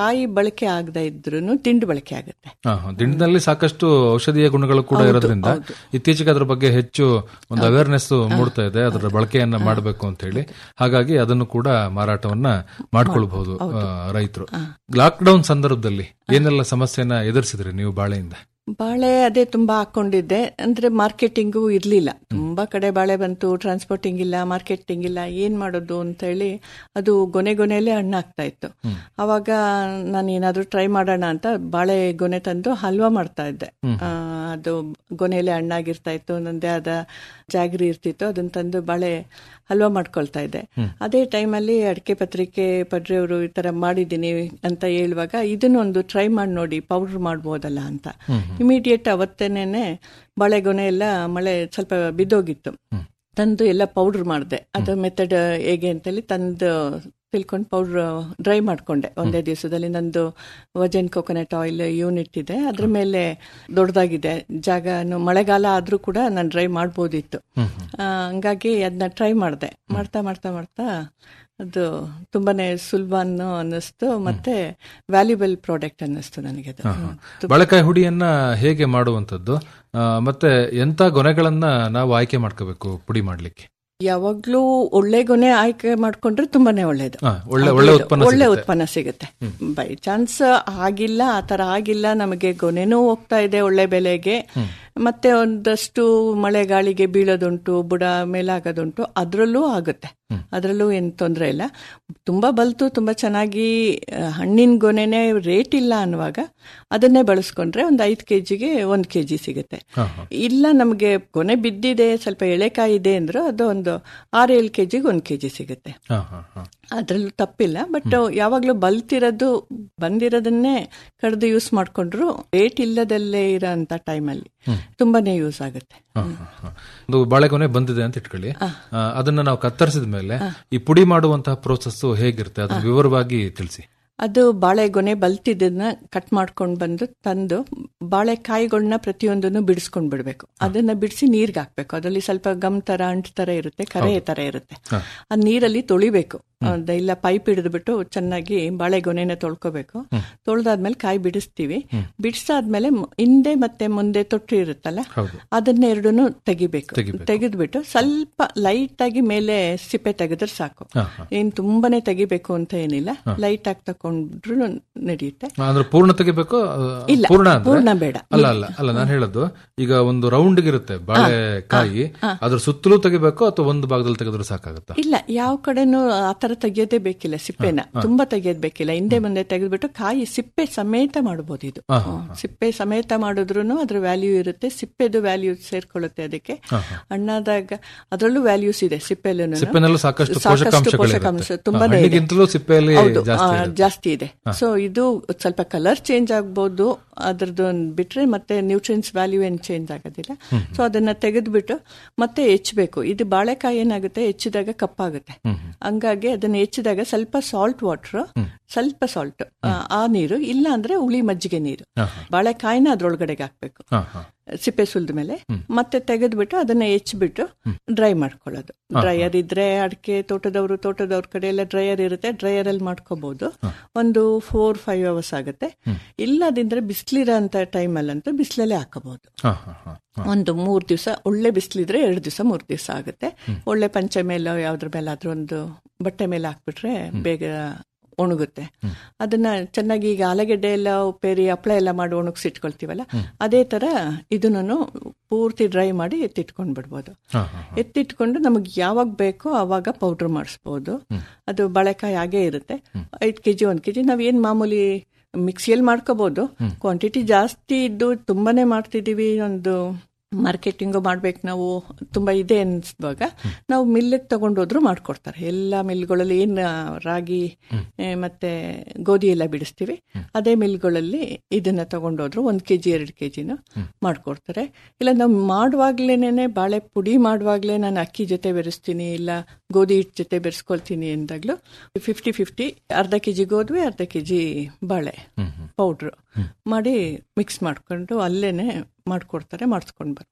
ಕಾಯಿ ಬಳಕೆ ಆಗದ ಇದ್ರೂ ತಿಂಡಿ ಬಳಕೆ ಆಗುತ್ತೆ ಹಾ, ಹಾ. ದಿಂಡಿನಲ್ಲಿ ಸಾಕಷ್ಟು ಔಷಧೀಯ ಗುಣಗಳು ಕೂಡ ಹೌದು, ಇರೋದ್ರಿಂದ ಹೌದು. ಇತ್ತೀಚೆಗೆ ಅದ್ರ ಬಗ್ಗೆ ಹೆಚ್ಚು ಒಂದು ಹೌದು. ಅವೇರ್ನೆಸ್ ಮೂಡ್ತಾ ಇದೆ ಅದರ ಬಳಕೆಯನ್ನ ಮಾಡಬೇಕು ಅಂತ ಹೇಳಿ ಹಾಗಾಗಿ ಅದನ್ನು ಕೂಡ ಮಾರಾಟವನ್ನ ಮಾಡ್ಕೊಳ್ಬಹುದು ರೈತರು ಲಾಕ್ ಡೌನ್ ಸಂದರ್ಭದಲ್ಲಿ ಏನೆಲ್ಲ ಸಮಸ್ಯೆನ ಎದುರಿಸಿದ್ರಿ ನೀವು ಬಾಳೆಯಿಂದ ಬಾಳೆ ಅದೇ ತುಂಬಾ ಹಾಕೊಂಡಿದ್ದೆ ಅಂದ್ರೆ ಮಾರ್ಕೆಟಿಂಗು ಇರ್ಲಿಲ್ಲ ತುಂಬಾ ಕಡೆ ಬಾಳೆ ಬಂತು ಟ್ರಾನ್ಸ್ಪೋರ್ಟಿಂಗ್ ಇಲ್ಲ ಮಾರ್ಕೆಟಿಂಗ್ ಇಲ್ಲ ಏನ್ ಮಾಡೋದು ಅಂತ ಹೇಳಿ ಅದು ಗೊನೆ ಗೊನೆಯಲ್ಲೇ ಹಣ್ಣಾಗ್ತಾ ಇತ್ತು ಅವಾಗ ನಾನು ಏನಾದ್ರೂ ಟ್ರೈ ಮಾಡೋಣ ಅಂತ ಬಾಳೆ ಗೊನೆ ತಂದು ಹಲ್ವಾ ಮಾಡ್ತಾ ಇದ್ದೆ ಹ್ಮ್. ಆ, ಅದು ಗೊನೆಯಲ್ಲಿ ಹಣ್ಣಾಗಿರ್ತಾ ಇತ್ತು ನಂದೇ ಆದ ಜಾಗರಿ ಇರ್ತಿತ್ತು ಅದನ್ನ ತಂದು ಬಾಳೆ ಹಲ್ವಾ ಮಾಡ್ಕೊಳ್ತಾ ಇದ್ದೆ ಹ್ಮ್. ಅದೇ ಟೈಮಲ್ಲಿ ಅಡಿಕೆ ಪತ್ರಿಕೆ ಪಡ್ರೆಯವರು ಈ ತರ ಮಾಡಿದ್ದೀನಿ ಅಂತ ಹೇಳುವಾಗ ಇದನ್ನೊಂದು ಟ್ರೈ ಮಾಡಿ ನೋಡಿ ಪೌಡರ್ ಮಾಡ್ಬೋದಲ್ಲ ಅಂತ ಹ್ಮ್, ಹ್ಮ್. ಇಮಿಡಿಯೇಟ್ ಅವತ್ತೇನೆ ಬಾಳೆಗೊನೆ ಎಲ್ಲ ಮಳೆ ಸ್ವಲ್ಪ ಬಿದ್ದೋಗಿತ್ತು ತಂದು ಎಲ್ಲ ಪೌಡರ್ ಮಾಡಿದೆ ಅದು ಮೆಥಡ್ ಹೇಗೆ ಅಂತೇಳಿ ತಂದು ತಿಳ್ಕೊಂಡು ಪೌಡ್ರ್ ಡ್ರೈ ಮಾಡ್ಕೊಂಡೆ ಒಂದೇ ದಿವಸದಲ್ಲಿ ನಂದು ವಜನ್ ಕೊಕೊನಟ್ ಆಯಿಲ್ ಯೂನಿಟ್ ಇದೆ ಅದ್ರ ಮೇಲೆ ದೊಡ್ಡದಾಗಿದೆ ಜಾಗ ಮಳೆಗಾಲ ಆದ್ರೂ ಕೂಡ ನಾನು ಡ್ರೈ ಮಾಡ್ಬೋದಿತ್ತು ಆ, ಹಂಗಾಗಿ ಅದನ್ನ ಟ್ರೈ ಮಾಡಿದೆ ಮಾಡ್ತಾ ಮಾಡ್ತಾ ಮಾಡ್ತಾ ಅದು ತುಂಬಾನೇ ಸುಲಭ ಅನ್ನೋ ಅನ್ನಿಸ್ತು ಮತ್ತೆ ವ್ಯಾಲ್ಯೂಬಲ್ ಪ್ರಾಡಕ್ಟ್ ಅನ್ನಿಸ್ತು ನನಗೆ ಅದು ಹಾ, ಹಾ. ಬಾಳೆಕಾಯಿ ಹುಡಿಯನ್ನ ಹೇಗೆ ಮಾಡುವಂತದ್ದು ಆ, ಮತ್ತೆ ಎಂತ ಗೊನೆಗಳನ್ನ ನಾವು ಆಯ್ಕೆ ಮಾಡ್ಕೋಬೇಕು ಪುಡಿ ಮಾಡ್ಲಿಕ್ಕೆ ಯಾವಾಗ್ಲೂ ಒಳ್ಳೆ ಗೊನೆ ಆಯ್ಕೆ ಮಾಡ್ಕೊಂಡ್ರೆ ತುಂಬಾನೇ ಒಳ್ಳೇದು ಹಾ, ಒಳ್ಳೆ- ಒಳ್ಳೆ ಅದು ಉತ್ಪನ್ನ ಒಳ್ಳೆ ಸಿಗುತ್ತೆ. ಉತ್ಪನ್ನ ಸಿಗುತ್ತೆ ಬೈ ಚಾನ್ಸ್ ಆಗಿಲ್ಲ ಆ ತರ ಆಗಿಲ್ಲ ನಮಗೆ ಗೊನೆನೂ ಹೋಗ್ತಾ ಇದೆ ಒಳ್ಳೆ ಬೆಲೆಗೆ ಮತ್ತೆ ಒಂದಷ್ಟು ಮಳೆ ಗಾಳಿಗೆ ಬೀಳೋದುಂಟು ಬುಡ ಮೇಲಾಗೋದುಂಟು ಅದ್ರಲ್ಲೂ ಆಗುತ್ತೆ ಅದ್ರಲ್ಲೂ ಏನ್ ತೊಂದರೆ ಇಲ್ಲ ತುಂಬಾ ಬಲ್ತು ತುಂಬಾ ಚೆನ್ನಾಗಿ ಆ, ಹಣ್ಣಿನ ಗೊನೆನೆ ರೇಟ್ ಇಲ್ಲ ಅನ್ನುವಾಗ ಅದನ್ನೇ ಬಳಸ್ಕೊಂಡ್ರೆ ಒಂದು ಐದು ಕೆಜಿಗೆ ಒಂದ್ ಕೆಜಿ ಸಿಗುತ್ತೆ ಇಲ್ಲ ನಮಗೆ ಕೊನೆ ಬಿದ್ದಿದೆ ಸ್ವಲ್ಪ ಎಳೆಕಾಯಿ ಇದೆ ಅಂದ್ರೆ ಅದು ಒಂದು ಆರು ಏಳು ಕೆಜಿಗೆ ಒಂದ್ ಕೆಜಿ ಸಿಗುತ್ತೆ ಹಾ, ಹಾ, ಹಾ. ಅದ್ರಲ್ಲೂ ತಪ್ಪಿಲ್ಲ ಬಟ್ ಯಾವಾಗ್ಲೂ ಬಲ್ತಿರೋದು ಬಂದಿರೋದನ್ನೇ ಕಡ್ದು ಯೂಸ್ ಮಾಡ್ಕೊಂಡ್ರು ರೇಟ್ ಇಲ್ಲದಲ್ಲೇ ಇರೋ ಅಂತ ಟೈಮಲ್ಲಿ ತುಂಬಾನೇ ಯೂಸ್ ಆಗುತ್ತೆ ಹಾ, ಹಾ, ಹಾ. ಒಂದು ಬಾಳೆಗೊನೆ ಬಂದಿದೆ ಅಂತ ಇಟ್ಕೊಳ್ಳಿ ಆ, ಅದನ್ನ ನಾವು ಕತ್ತರಿಸಿದ ಮೇಲೆ ಈ ಪುಡಿ ಮಾಡುವಂತಹ ಪ್ರೋಸೆಸ್ ಹೇಗಿರುತ್ತೆ ಅದನ್ನ ವಿವರವಾಗಿ ತಿಳಿಸಿ ಅದು ಬಾಳೆಗೊನೆ ಬಲ್ತಿದ್ದನ್ನ ಕಟ್ ಮಾಡ್ಕೊಂಡು ಬಂದು ತಂದು ಬಾಳೆಕಾಯಿಗಳನ್ನ ಪ್ರತಿಯೊಂದನ್ನು ಬಿಡಿಸ್ಕೊಂಡ್ ಬಿಡ್ಬೇಕು ಅದನ್ನ ಬಿಡಿಸಿ ನೀರ್ಗೆ ಹಾಕ್ಬೇಕು ಅದರಲ್ಲಿ ಸ್ವಲ್ಪ ಗಮ್ ತರ ಅಂಟ್ ತರ ಇರುತ್ತೆ ಕರೆ ತರ ಇರುತ್ತೆ ಹಾ. ಆ ನೀರಲ್ಲಿ ತೊಳಿಬೇಕು ಅದ್ ಇಲ್ಲ ಪೈಪ್ ಹಿಡಿದ್ಬಿಟ್ಟು ಚೆನ್ನಾಗಿ ಬಾಳೆಗೊನೆನ ತೊಳ್ಕೊಬೇಕು ತೊಳ್ದಾದ್ಮೇಲೆ ಕಾಯಿ ಬಿಡಿಸ್ತೀವಿ ಬಿಡಿಸಾದ್ಮೇಲೆ ಮ್- ಹಿಂದೆ ಮತ್ತೆ ಮುಂದೆ ತೊಟ್ಟಿ ಇರುತ್ತಲ್ಲ ಹೌದು. ಅದನ್ನ ಎರಡನ್ನು ತೆಗಿಬೇಕು ತೆಗಿಬೇಕು. ತೆಗೆದ್ಬಿಟ್ಟು ಸ್ವಲ್ಪ ಲೈಟ್ ಆಗಿ ಮೇಲೆ ಸಿಪ್ಪೆ ತೆಗೆದ್ರೆ ಸಾಕು ಹಾ, ಹಾ. ಏನ್ ತುಂಬಾನೇ ತೆಗಿಬೇಕು ಅಂತ ಏನಿಲ್ಲ ಹಾ. ಲೈಟ್ ಆಗಿ ತಕೊಂಡ್ರು ನಡೆಯುತ್ತೆ ಅಂದ್ರೆ ಪೂರ್ಣ ತೆಗಿಬೇಕು ಆ, ಇಲ್ಲ, ಪೂರ್ಣ ಅಂದ್ರೆ- ಪೂರ್ಣ ಬೇಡ. ಅಲ್ಲ ಅಲ್ಲ ಅಲ್ಲ ನಾನು ಹೇಳೋದು ಈಗ ಒಂದು ರೌಂಡ್ ಇರುತ್ತೆ ಬಾಳೆಕಾಯಿ ಅದ್ರ ಸುತ್ತಲೂ ತೆಗಿಬೇಕು ಅಥವಾ ಒಂದು ಭಾಗದಲ್ಲಿ ತೆಗೆದ್ರೆ ಸಾಕಾಗುತ್ತಾ ಇಲ್ಲ ಯಾವ ಕಡೆನೂ ಆತರ ತೆಗಿಯೋದೇ ಬೇಕಿಲ್ಲ ಸಿಪ್ಪೆನ ಹಾ. ತುಂಬಾ ತೆಗಿಯೋದ್ ಬೇಕಿಲ್ಲ ಹಿಂದೆ ಮುಂದೆ ತೆಗೆದ್ಬಿಟ್ಟು ಕಾಯಿ ಸಿಪ್ಪೆ ಸಮೇತ ಮಾಡಬಹುದು ಇದು ಹಾ, ಹಾ, ಹ್ಮ್. ಸಿಪ್ಪೆ ಸಮೇತ ಮಾಡಿದ್ರು ಅದ್ರ ವ್ಯಾಲ್ಯೂ ಇರುತ್ತೆ ಸಿಪ್ಪೆದು ವ್ಯಾಲ್ಯೂ ಸೇರ್ಕೊಳ್ಳುತ್ತೆ ಅದಕ್ಕೆ ಹಾ, ಹಾ. ಹಣ್ಣಾದಾಗ ಅದರಲ್ಲೂ ವ್ಯಾಲ್ಯೂಸ್ ಇದೆ ಸಿಪ್ಪೆಲ್ಲೂ ಸಿಪ್ಪೆನಲ್ಲೂ ಸಾಕಷ್ಟು ಪೋಷಕಾಂಶಗಳಿರುತ್ತೆ. ಪೋಷಕಾಂಶ ಹಾ, ತುಂಬಾನೇ ಇದೆ. ಹಣ್ಣಿಗಿಂತಲೂ ಸಿಪ್ಪೆಯಲ್ಲಿ ಹೌದು, ಜಾಸ್ತಿ ಆ, ಇರುತ್ತೆ. ಜಾಸ್ತಿ ಇದೆ ಹಾ. ಸೊ ಇದು ಸ್ವಲ್ಪ ಕಲರ್ ಚೇಂಜ್ ಆಗ್ಬೋದು ಅದ್ರದ್ದು ಒಂದ್ ಬಿಟ್ರೆ ಮತ್ತೆ ನ್ಯೂಟ್ರಿಯನ್ಸ್ ವ್ಯಾಲ್ಯೂ ಏನ್ ಚೇಂಜ್ ಆಗೋದಿಲ್ಲ ಹ್ಮ್. ಸೊ ಅದನ್ನ ತೆಗೆದ್ಬಿಟ್ಟು ಮತ್ತೆ ಹೆಚ್ಚಬೇಕು ಇದು ಬಾಳೆಕಾಯಿ ಏನಾಗುತ್ತೆ ಹೆಚ್ಚಿದಾಗ ಕಪ್ಪಾಗುತ್ತೆ ಹ್ಮ್. ಹಂಗಾಗಿ ಅದನ್ನ ಹೆಚ್ಚಿದಾಗ ಸ್ವಲ್ಪ ಸಾಲ್ಟ್ ವಾಟರ್ ಸ್ವಲ್ಪ ಸಾಲ್ಟ್ ಆ ನೀರು ಇಲ್ಲ ಅಂದ್ರೆ ಹುಳಿ ಮಜ್ಜಿಗೆ ನೀರು ಹಾ, ಬಾಳೆಕಾಯಿನ ಅದ್ರೊಳಗಡೆಗೆ ಹಾಕ್ಬೇಕು ಹಾ, ಹಾ. ಸಿಪ್ಪೆ ಸುಲ್ದ ಮೇಲೆ ಹ್ಮ್. ಮತ್ತೆ ತೆಗೆದ್ಬಿಟ್ಟು ಅದನ್ನ ಹೆಚ್ಚಿಬಿಟ್ಟು ಡ್ರೈ ಮಾಡ್ಕೊಳ್ಳೋದು ಹಾ, ಡ್ರೈಯರ್ ಇದ್ರೆ ಅಡಿಕೆ ತೋಟದವರು ತೋಟದವ್ರ ಕಡೆ ಎಲ್ಲ ಡ್ರೈಯರ್ ಇರುತ್ತೆ ಡ್ರೈಯರ್ ಅಲ್ಲಿ ಮಾಡ್ಕೋಬಹುದು ಒಂದು ಫೋರ್ ಫೈವ್ ಅವರ್ಸ್ ಆಗುತ್ತೆ ಇಲ್ಲದಿದ್ರೆ ಬಿಸಿಲಿರೋ ಅಂತ ಟೈಮಲ್ಲಂತೂ ಬಿಸಿಲಲ್ಲೇ ಹಾಕಬಹುದು ಹಾ, ಹಾ, ಹಾ, ಹಾ. ಒಂದು ಮೂರ್ ದಿವಸ ಒಳ್ಳೆ ಬಿಸಿಲಿದ್ರೆ ಎರಡು ದಿವಸ ಮೂರ್ ದಿವಸ ಆಗುತ್ತೆ ಒಳ್ಳೆ ಪಂಚೆ ಮೇಲೆ ಯಾವ್ದ್ರ ಮೇಲೆ ಆದ್ರೂ ಒಂದು ಬಟ್ಟೆ ಮೇಲೆ ಹಾಕ್ಬಿಟ್ರೆ ಬೇಗ ಒಣಗುತ್ತೆ ಅದನ್ನ ಚೆನ್ನಾಗಿ ಈಗ ಆಲೂಗೆಡ್ಡೆ ಎಲ್ಲ ಉಪ್ಪೇರಿ ಹಪ್ಪಳ ಎಲ್ಲ ಮಾಡಿ ಒಣಗಿಸಿಟ್ಕೊಳ್ತೀವಲ್ಲ ಅದೇ ತರ ಇದನ್ನು ಪೂರ್ತಿ ಡ್ರೈ ಮಾಡಿ ಎತ್ತಿಟ್ಕೊಂಡ್ ಬಿಡ್ಬೋದು ಹಾ, ಹಾ, ಎತ್ತಿಟ್ಕೊಂಡು ನಮಗೆ ಯಾವಾಗ ಬೇಕೋ ಆವಾಗ ಪೌಡರ್ ಮಾಡಿಸ್ಬೋದು ಅದು ಬಾಳೆಕಾಯಿ ಹಾಗೇ ಇರುತ್ತೆ ಐದು ಕೆಜಿ ಒಂದ್ ಕೆಜಿ ನಾವ್ ಏನ್ ಮಾಮೂಲಿ ಮಿಕ್ಸಿಯಲ್ಲಿ ಮಾಡ್ಕೋಬಹುದು ಕ್ವಾಂಟಿಟಿ ಜಾಸ್ತಿ ಇದ್ದು ತುಂಬಾನೇ ಮಾಡ್ತಿದೀವಿ ಒಂದು ಮಾರ್ಕೆಟಿಂಗು ಮಾಡ್ಬೇಕು ನಾವು ತುಂಬಾ ಇದೆ ಅನ್ಸುವಾಗ ನಾವು ಮಿಲ್ಲಿಗೆ ತಗೊಂಡೋದ್ರು ಮಾಡ್ಕೊಡ್ತಾರೆ ಎಲ್ಲಾ ಮಿಲ್ಗಳಲ್ಲಿ ಏನ್ ಆ, ರಾಗಿ ಏ, ಮತ್ತೆ ಗೋಧಿ ಎಲ್ಲ ಬಿಡಿಸ್ತೀವಿ ಅದೇ ಮಿಲ್ಗಳಲ್ಲಿ ಇದನ್ನ ತಗೊಂಡೋದ್ರು ಒಂದ್ ಕೆಜಿ ಎರಡು ಕೆಜಿನ ಮಾಡ್ಕೊಡ್ತಾರೆ ಇಲ್ಲ ನಾವು ಮಾಡುವಾಗ್ಲೇನೆ ಬಾಳೆ ಪುಡಿ ಮಾಡುವಾಗ್ಲೇ ನಾನು ಅಕ್ಕಿ ಜೊತೆ ಬೆರೆಸ್ತೀನಿ ಇಲ್ಲ ಗೋಧಿ ಹಿಟ್ಟು ಜೊತೆ ಬೆರೆಸ್ಕೊಳ್ತೀನಿ ಎಂದಾಗ್ಲೂ ಫಿಫ್ಟಿ ಫಿಫ್ಟಿ ಅರ್ಧ ಕೆಜಿ ಗೋಧಿ ಅರ್ಧ ಕೆಜಿ ಬಾಳೆ ಪೌಡ್ರು ಮಾಡಿ ಮಿಕ್ಸ್ ಮಾಡ್ಕೊಂಡು ಅಲ್ಲೇನೆ ಮಾಡ್ಕೊಡ್ತಾರೆ ಮಾಡಿಸ್ಕೊಂಡು ಬರ್ಬೋದು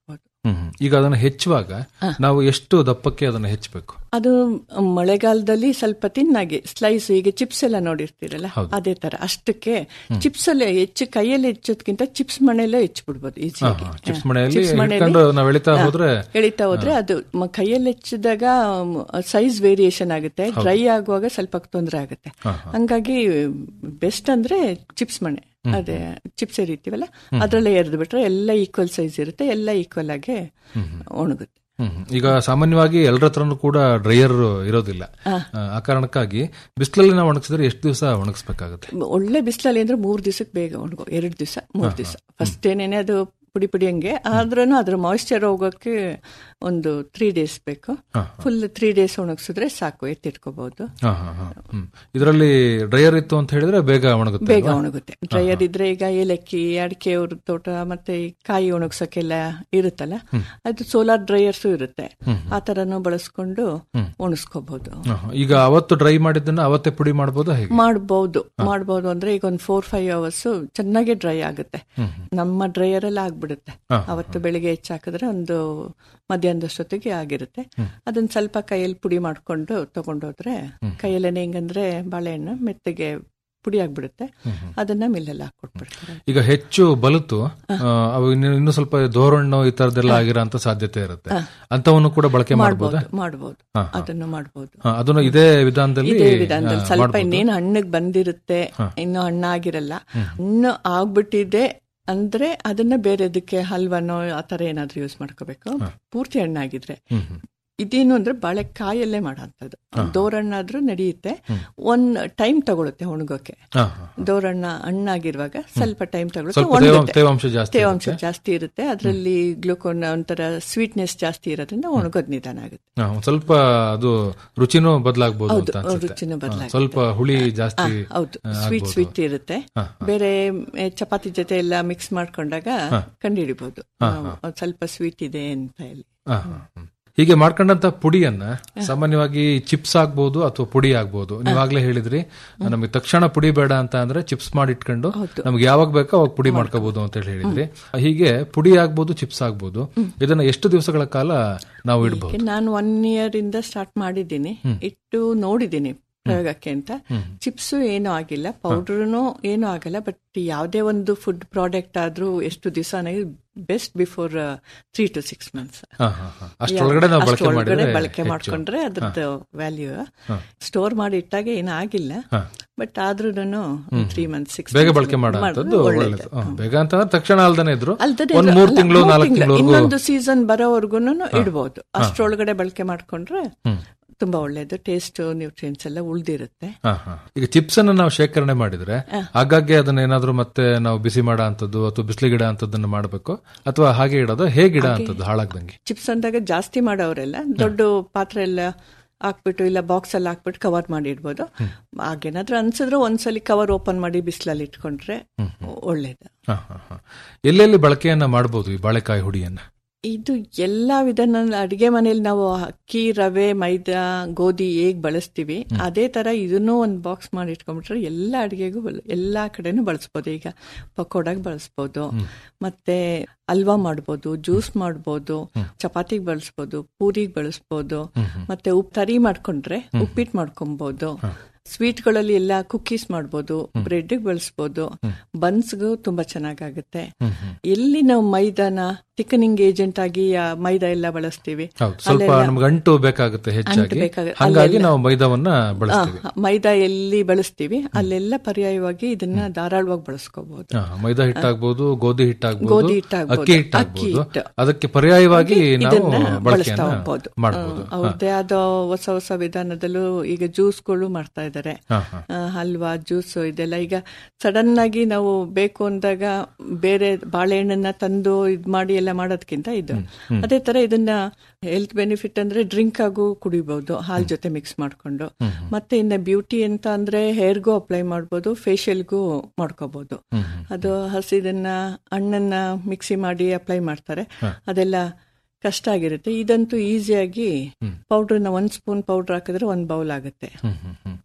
ಹ್ಮ್ ಹ್ಮ್. ಈಗ ಅದನ್ನ ಹೆಚ್ಚುವಾಗ ನಾವು ಎಷ್ಟು ದಪ್ಪಕ್ಕೆ ಅದನ್ನ ಹೆಚ್ಚಬೇಕು ಅದು ಮಳೆಗಾಲದಲ್ಲಿ ಸ್ವಲ್ಪ ತಿನ್ನಾಗಿ ಸ್ಲೈಸ್ ಈಗ ಚಿಪ್ಸ್ ಎಲ್ಲ ನೋಡಿರ್ತೀರಲ್ಲ ಅದೇ ತರ ಅಷ್ಟಕ್ಕೆ ಚಿಪ್ಸ್ ಅಲ್ಲಿ ಹೆಚ್ಚು ಕೈಯಲ್ಲಿ ಹೆಚ್ಚೋದ್ಕಿಂತ ಚಿಪ್ಸ್ ಮಣೆಯಲ್ಲೇ ಹೆಚ್ಚಿಬಿಡ್ಬೋದು ಈಸಿಯಾಗಿ ಹಾ, chips ಮಣೆಯಲ್ಲಿ ಹಿಡ್ಕೊಂಡು ನಾವು ಎಳಿತಾ ಹೋದ್ರೆ ಎಳಿತಾ ಹೋದ್ರೆ ಅದು ಮ- ಕೈಯಲ್ಲಿ ಹೆಚ್ಚಿದಾಗ ಸೈಜ್ ವೇರಿಯೇಷನ್ ಆಗುತ್ತೆ ಡ್ರೈ ಆಗುವಾಗ ಸ್ವಲ್ಪ ತೊಂದರೆ ಆಗುತ್ತೆ ಹಂಗಾಗಿ ಬೆಸ್ಟ್ ಅಂದ್ರೆ ಚಿಪ್ಸ್ ಮಣೆ ಅದೇ ಚಿಪ್ಸ್ ಎರಿತೀವಲ್ಲ ಅದ್ರಲ್ಲೇ ಎರೆದು ಬಿಟ್ರೆ ಎಲ್ಲ ಈಕ್ವಲ್ ಸೈಜ್ ಇರುತ್ತೆ ಎಲ್ಲ ಈಕ್ವಲ್ ಆಗಿ ಒಣಗುತ್ತೆ ಹ್ಮ್ ಹ್ಮ್. ಈಗ ಸಾಮಾನ್ಯವಾಗಿ ಎಲ್ಲರ ಹತ್ರನೂ ಕೂಡ ಡ್ರೈಯರ್ ಇರೋದಿಲ್ಲ ಹಾ. ಆ, ಆ ಕಾರಣಕ್ಕಾಗಿ ಬಿಸಿಲಲ್ಲಿ ನಾವು ಒಣಗಿಸಿದ್ರೆ ಎಷ್ಟು ದಿವಸ ಒಣಗಿಸ್ಬೇಕಾಗುತ್ತೆ ಒಳ್ಳೆ ಬಿಸಿಲಲ್ಲಿ ಅಂದ್ರೆ ಮೂರ್ ದಿವಸಕ್ಕೆ ಬೇಗ ಒಣಗೋ ಎರಡು ದಿವಸ ಮೂರ್ ದಿವಸ ಫಸ್ಟ್ ಏನೇನೆ ಅದು ಪುಡಿ ಪುಡಿ ಹಂಗೆ ಆದ್ರೂ ಅದ್ರ ಮಾಯಿಶ್ಚರ್ ಹೋಗೋಕೆ ಒಂದು ತ್ರೀ ಡೇಸ್ ಬೇಕು ಫುಲ್ ತ್ರೀ ಡೇಸ್ ಒಣಗಿಸಿದ್ರೆ ಸಾಕು ಎತ್ತಿಟ್ಕೋಬಹುದು ಹಾ, ಹಾ, ಹಾ. ಹ್ಮ್. ಇದರಲ್ಲಿ ಡ್ರೈಯರ್ ಇತ್ತು ಅಂತ ಹೇಳಿದ್ರೆ ಬೇಗ ಒಣಗುತ್ತೆ ಬೇಗ ಅಲ್ವಾ? ಒಣಗುತ್ತೆ ಡ್ರೈಯರ್ ಇದ್ರೆ ಈಗ ಏಲಕ್ಕಿ ಅಡಿಕೆ ಅವ್ರ ತೋಟ ಮತ್ತೆ ಈ ಕಾಯಿ ಒಣಗ್ಸಕ್ಕೆಲ್ಲ ಇರುತ್ತಲ್ಲ ಅದು ಸೋಲಾರ್ ಡ್ರೈಯರ್ಸ್ ಇರುತ್ತೆ ಆ ತರನು ಬಳಸ್ಕೊಂಡು ಒಣಗಿಸ್ಕೋಬಹುದು ಹಾ, ಹಾ. ಈಗ ಅವತ್ತು ಡ್ರೈ ಮಾಡಿದ್ದನ್ನ ಅವತ್ತೇ ಪುಡಿ ಮಾಡ್ಬೋದಾ ಹೇಗೆ ಮಾಡಬಹುದು ಮಾಡಬಹುದು ಅಂದ್ರೆ ಈಗ ಒಂದು ಫೋರ್ ಫೈವ್ ಅವರ್ಸ್ ಚೆನ್ನಾಗಿ ಡ್ರೈ ಆಗುತ್ತೆ ನಮ್ಮ ಡ್ರೈಯರ್ ಎಲ್ಲ ಆಗ್ಬಿಡುತ್ತೆ ಹಾ, ಅವತ್ತು ಬೆಳಿಗ್ಗೆ ಹೆಚ್ಚಾಕಿದ್ರೆ ಒಂದು ಮಧ್ಯಾಹ್ನದಷ್ಟೊತ್ತಿಗೆ ಆಗಿರುತ್ತೆ ಅದನ್ನ ಸ್ವಲ್ಪ ಕೈಯಲ್ಲಿ ಪುಡಿ ಮಾಡ್ಕೊಂಡು ತಗೊಂಡೋದ್ರೆ ಕೈಯಲ್ಲೇನೆ ಹೆಂಗಂದ್ರೆ ಬಾಳೆಹಣ್ಣು ಮೆತ್ತಗೆ ಪುಡಿ ಆಗ್ಬಿಡುತ್ತೆ ಅದನ್ನ ಮಿಲ್ಲಲ್ಲಿ ಹಾಕೊಟ್ಬಿಡ್ತಾರೆ ಈಗ ಹೆಚ್ಚು ಬಲುತು ಆ, ಅವು ಇನ್ನು ಇನ್ನು ಸ್ವಲ್ಪ ಧೋರಣು ಈ ತರದೆಲ್ಲ ಆಗಿರೋ ಅಂತ ಸಾಧ್ಯತೆ ಇರುತ್ತೆ ಅಂತವನ್ನು ಕೂಡ ಬಳಕೆ ಮಾಡಬಹುದಾ ಮಾಡ್ಬೋದು ಮಾಡ್ಬೋದು ಹಾ, ಹಾ. ಅದನ್ನು ಮಾಡ್ಬೋದು ಹಾ, ಅದನ್ನು ಇದೇ ವಿಧಾನದಲ್ಲಿ ಇದೇ ವಿಧಾನದಲ್ಲಿ ಆ, ಸ್ವಲ್ಪ ಮಾಡ್ಬೋದು. ಇನ್ನೇನು ಹಣ್ಣಿಗೆ ಬಂದಿರುತ್ತೆ ಇನ್ನು ಹಣ್ಣಾಗಿರಲ್ಲ ಹಣ್ಣು ಆಗ್ಬಿಟ್ಟಿದೆ ಅಂದ್ರೆ ಅದನ್ನ ಬೇರೆದಕ್ಕೆ ಹಲ್ವನೋ ಆತರ ಏನಾದ್ರೂ ಯೂಸ್ ಮಾಡ್ಕೋಬೇಕು ಪೂರ್ತಿ ಹಣ್ಣಾಗಿದ್ರೆ ಇದೇನು ಅಂದ್ರೆ ಬಾಳೆಕಾಯಲ್ಲೇ ಮಾಡೋಂಥದ್ದು ದೋರಣ್ಣಾದ್ರೂ ನಡೆಯುತ್ತೆ ಒಂದ್ ಟೈಮ್ ತಗೊಳುತ್ತೆ ಒಣಗೋಕೆ ಹಾ, ಹಾ. ದೋರಣ್ಣ ಹಣ್ಣಾಗಿರುವಾಗ ಸ್ವಲ್ಪ ಟೈಮ್ ತಗೊಳುತ್ತೆ ಸ್ವಲ್ಪ ಒಣಗುತ್ತೆ. ತೇವಾಂಶ- ತೇವಾಂಶ ಜಾಸ್ತಿ ತೇವಾಂಶ ಇರುತ್ತೆ. ಜಾಸ್ತಿ ಇರುತ್ತೆ ಅದರಲ್ಲಿ ಗ್ಲೂಕೋನ್ ಒಂಥರ ಸ್ವೀಟ್ನೆಸ್ ಜಾಸ್ತಿ ಇರೋದ್ರಿಂದ ಒಣಗೋದ್ ನಿಧಾನ ಆಗುತ್ತೆ ಹಾ, ಒಂದ್ ಸ್ವಲ್ಪ ಅದು ರುಚಿನೂ ಬದಲಾಗಬಹುದು ಹೌದು, ಅಂತ ಅನ್ಸುತ್ತೆ. ರುಚಿನೂ ಹಾ, ಬದಲಾಗುತ್ತೆ. ಸ್ವಲ್ಪ ಹುಳಿ ಜಾಸ್ತಿ ಆ, ಹೌದು ಆ, ಸ್ವೀಟ್ ಆಗ್ಬೋದು. ಸ್ವೀಟ್ ಇರುತ್ತೆ ಹಾ, ಬೇರೆ ಎ, ಚಪಾತಿ ಜೊತೆ ಎಲ್ಲ ಮಿಕ್ಸ್ ಮಾಡ್ಕೊಂಡಾಗ ಕಂಡುಹಿಡಿಬಹುದು ಹಾ, ಒಂದ್ ಸ್ವಲ್ಪ ಸ್ವೀಟ್ ಇದೆ ಅಂತ ಹೇಳಿ ಹಾ, ಹಾ, ಹ್ಮ್. ಹೀಗೆ ಮಾಡ್ಕೊಂಡಂತ ಪುಡಿಯನ್ನ ಸಾಮಾನ್ಯವಾಗಿ ಚಿಪ್ಸ್ ಆಗ್ಬಹುದು ಅಥವಾ ಪುಡಿ ಆಗ್ಬಹುದು ನೀವಾಗ್ಲೇ ಹೇಳಿದ್ರಿ ನಮಗೆ ತಕ್ಷಣ ಪುಡಿ ಬೇಡ ಅಂತ ಅಂದ್ರೆ ಚಿಪ್ಸ್ ಮಾಡಿ ಇಟ್ಕೊಂಡು ನಮ್ಗೆ ಯಾವಾಗ ಬೇಕೋ ಅವಾಗ ಪುಡಿ ಮಾಡ್ಕೋಬಹುದು ಅಂತ ಹೇಳಿ ಹೇಳಿದ್ರಿ ಹೀಗೆ ಪುಡಿ ಆಗ್ಬಹುದು ಚಿಪ್ಸ್ ಆಗ್ಬಹುದು ಇದನ್ನ ಎಷ್ಟು ದಿವಸಗಳ ಕಾಲ ನಾವು ಇಡಬಹುದು ಈಗ ನಾನು ಒನ್ ಇಯರ್ ಇಂದ ಸ್ಟಾರ್ಟ್ ಮಾಡಿದ್ದೀನಿ ಇಟ್ಟು ನೋಡಿದ್ದೀನಿ ಪ್ರಯೋಗಕ್ಕೆ ಅಂತ ಚಿಪ್ಸ್ ಏನೂ ಆಗಿಲ್ಲ ಪೌಡರ್ನು ಏನೂ ಆಗಲ್ಲ ಬಟ್ ಯಾವುದೇ ಒಂದು ಫುಡ್ ಪ್ರಾಡಕ್ಟ್ ಆದ್ರೂ ಎಷ್ಟು ದಿವಸ best before three to six months ಹಾ, ಹಾ, ಹಾ. ಅಷ್ಟ್ರೊಳಗಡೆ ನಾವು ಬಳಕೆ ಮಾಡಿದ್ರೆ ಬಳಕೆ ಹೆಚ್ಚು. ಮಾಡ್ಕೊಂಡ್ರೆ ಅದ್ರದ್ದು ವ್ಯಾಲ್ಯೂ ಹಾ. ಸ್ಟೋರ್ ಮಾಡಿ ಇಟ್ಟಾಗ ಏನೂ ಆಗಿಲ್ಲ ಹಾ. ಬಟ್ ಆದ್ರೂ ತ್ರೀ ಮಂತ್ಸ್ ಸಿಕ್ಸ್ ಬೇಗ ಬಳಕೆ ಮಾಡೋಂಥದ್ದು ಒಳ್ಳೇದು ಹಾ, ಬೇಗ ಅಂತಂದ್ರೆ ತಕ್ಷಣ ಅಲ್ದನೆ ಇದ್ರು ಅಲ್ದನೆ ಒಂದ್ ಇದ್ರೆ- ಮೂರ್ ಅಲ್ಲ, ತಿಂಗಳು ಮೂರ್ ನಾಲ್ಕು ತಿಂಗ್ಳು. ತಿಂಗಳವರೆಗೂ ಇನ್ನೊಂದು ಸೀಸನ್ ಬರೋವರೆಗೂ ಇಡ್ಬೋದು ಅಷ್ಟ್ರೊಳಗಡೆ ಬಳಕೆ ಮಾಡ್ಕೊಂಡ್ರೆ ಹ್ಮ್. ತುಂಬಾ ಒಳ್ಳೇದು ಟೇಸ್ಟ್ ನ್ಯೂಟ್ರಿಯನ್ಸ್ ಎಲ್ಲ ಉಳ್ದಿರುತ್ತೆ ಹಾ, ಹಾ. ಈಗ ಚಿಪ್ಸ್ ಅನ್ನ ನಾವು ಶೇಖರಣೆ ಮಾಡಿದ್ರೆ ಆಗಾಗ್ಗೆ ಅದನ್ನ ಏನಾದ್ರೂ ಮತ್ತೆ ನಾವು ಬಿಸಿ ಮಾಡೋ ಅಂತದ್ದು ಅಥವಾ ಬಿಸಿಲಿಗಿಡ ಅಂತದನ್ನ ಮಾಡಬೇಕು ಅಥವಾ ಹಾಗೆ ಇಡೋದು ಹೇಗೆ ಇಡ ಅಂತದ್ದು ಹಾಳಾಗ್ದಂಗೆ ಚಿಪ್ಸ್ ಅಂದಾಗ ಜಾಸ್ತಿ ಮಾಡೋರೆಲ್ಲ ದೊಡ್ಡ ಪಾತ್ರೆ ಎಲ್ಲ ಹಾಕ್ಬಿಟ್ಟು ಇಲ್ಲ ಬಾಕ್ಸ್ ಅಲ್ಲಿ ಹಾಕ್ಬಿಟ್ಟು ಕವರ್ ಮಾಡಿ ಇಡ್ಬೋದು ಹಾಗೇನಾದ್ರೂ ಅನ್ಸಿದ್ರೆ ಒಂದ್ಸಲಿ ಕವರ್ ಓಪನ್ ಮಾಡಿ ಬಿಸಿಲಲ್ಲಿ ಇಟ್ಕೊಂಡ್ರೆ ಒಳ್ಳೇದು ಹಾ, ಹಾ, ಹಾ. ಎಲ್ಲೆಲ್ಲಿ ಬಳಕೆಯನ್ನ ಮಾಡಬಹುದು ಈ ಬಾಳೆಕಾಯಿ ಹುಡಿಯನ್ನ ಇದು ಎಲ್ಲಾ ವಿಧಾನ ಅಡಿಗೆ ಮನೇಲಿ ನಾವು ಅಕ್ಕಿ ರವೆ ಮೈದಾ ಗೋಧಿ ಹೇಗ್ ಬಳಸ್ತೀವಿ ಅದೇ ತರ ಇದನ್ನೂ ಒಂದು ಬಾಕ್ಸ್ ಮಾಡಿ ಇಟ್ಕೊಂಡ್ಬಿಟ್ರೆ ಎಲ್ಲಾ ಅಡಿಗೆಗೂ ಬಳ- ಎಲ್ಲಾ ಕಡೆನೂ ಬಳಸ್ಬೋದು ಈಗ ಪಕೋಡಾಗ್ ಬಳಸ್ಬೋದು ಮತ್ತೆ ಹಲ್ವಾ ಮಾಡ್ಬೋದು ಜ್ಯೂಸ್ ಮಾಡ್ಬೋದು ಚಪಾತಿಗೆ ಬಳಸ್ಬೋದು ಪೂರಿಗೆ ಬಳಸ್ಬೋದು ಮತ್ತೆ ಉಪ್ ತರಿ ಮಾಡ್ಕೊಂಡ್ರೆ ಉಪ್ಪಿಟ್ಟು ಮಾಡ್ಕೊಬಹುದು ಸ್ವೀಟ್ಗಳಲ್ಲಿ ಎಲ್ಲ ಕುಕ್ಕೀಸ್ ಮಾಡ್ಬೋದು ಬ್ರೆಡ್ ಬಳಸ್ಬೋದು ಬನ್ಸ್ಗೂ ತುಂಬಾ ಚೆನ್ನಾಗಾಗುತ್ತೆ ಎಲ್ಲಿ ನಾವು ಮೈದಾನ ಥಿಕನಿಂಗ್ ಏಜೆಂಟ್ ಆಗಿ ಆ ಮೈದಾ ಎಲ್ಲ ಬಳಸ್ತೀವಿ ಹೌದು ಸ್ವಲ್ಪ ಅಲ್ಲೆಲ್ಲ- ನಮ್ಗೆ ಅಂಟು ಬೇಕಾಗುತ್ತೆ ಹೆಚ್ಚಾಗಿ ಅಂಟು ಬೇಕಾಗುತ್ತೆ. ಹಾಗಾಗಿ ಅಲ್ಲೆಲ್ಲ- ನಾವು ಮೈದಾವನ್ನ ಬಳಸ್ತೀವಿ ಆ, ಮೈದಾ ಎಲ್ಲಿ ಬಳಸ್ತೀವಿ ಅಲ್ಲೆಲ್ಲ ಪರ್ಯಾಯವಾಗಿ ಇದನ್ನ ಧಾರಾಳವಾಗಿ ಬಳಸ್ಕೋಬಹುದು ಹಾ, ಮೈದಾ ಹಿಟ್ಟಾಗ್ಬೋದು ಗೋಧಿ ಹಿಟ್ಟಾಗ್ಬೋದು ಗೋಧಿ ಹಿಟ್ಟಾಗ್ಬೋದು, ಅಕ್ಕಿ ಅಕ್ಕಿ ಹಿಟ್ಟಾಗ್ಬೋದು ಹಿಟ್ಟು. ಅದಕ್ಕೆ ಪರ್ಯಾಯವಾಗಿ ನಾವು ಇದನ್ನ ಬಳಸ್ತಾ ಬಳಕೆಯನ್ನ ಹೋಗ್ಬೋದು ಮಾಡಬಹುದು ಹ್ಮ್, ಅವ್ರದ್ದೇ ಆದ ಹೊಸ ಹೊಸ ವಿಧಾನದಲ್ಲೂ ಈಗ ಜ್ಯೂಸ್ಗಳು ಮಾಡ್ತಾ ಇದ್ದಾರೆ ಹಾ, ಹಾ. ಆ, ಹಲ್ವಾ ಜ್ಯೂಸ್ ಇದೆಲ್ಲ ಈಗ ಸಡನ್ ಆಗಿ ನಾವು ಬೇಕು ಅಂದಾಗ ಬೇರೆ ಬಾಳೆಹಣ್ಣನ್ನ ತಂದು ಇದ್ ಮಾಡಿ ಎಲ್ಲ ಮಾಡೋದಕ್ಕಿಂತ ಇದು ಅದೇ ತರ ಇದನ್ನ ಹೆಲ್ತ್ ಬೆನಿಫಿಟ್ ಅಂದ್ರೆ ಡ್ರಿಂಕ್ ಆಗು ಕುಡಿಬಹುದು ಹಾಲ್ ಜೊತೆ ಮಿಕ್ಸ್ ಮಾಡ್ಕೊಂಡು ಮತ್ತೆ ಇನ್ನ ಬ್ಯೂಟಿ ಅಂತ ಅಂದ್ರೆ ಹೇರ್ಗೂ ಅಪ್ಲೈ ಮಾಡ್ಬೋದು ಫೇಶಿಯಲ್ಗೂ ಮಾಡ್ಕೋಬಹುದು ಅದು ಹಸಿದನ್ನ ಹಣ್ಣನ್ನ ಮಿಕ್ಸಿ ಮಾಡಿ ಅಪ್ಲೈ ಮಾಡ್ತಾರೆ ಅದೆಲ್ಲ ಕಷ್ಟ ಆಗಿರುತ್ತೆ ಇದಂತೂ ಈಸಿಯಾಗಿ ಪೌಡರ್ನ ಒಂದ್ ಸ್ಪೂನ್ ಪೌಡರ್ ಹಾಕಿದ್ರೆ ಒಂದ್ ಬೌಲ್ ಆಗುತ್ತೆ ಹ್ಮ್, ಹ್ಮ್, ಹ್ಮ್.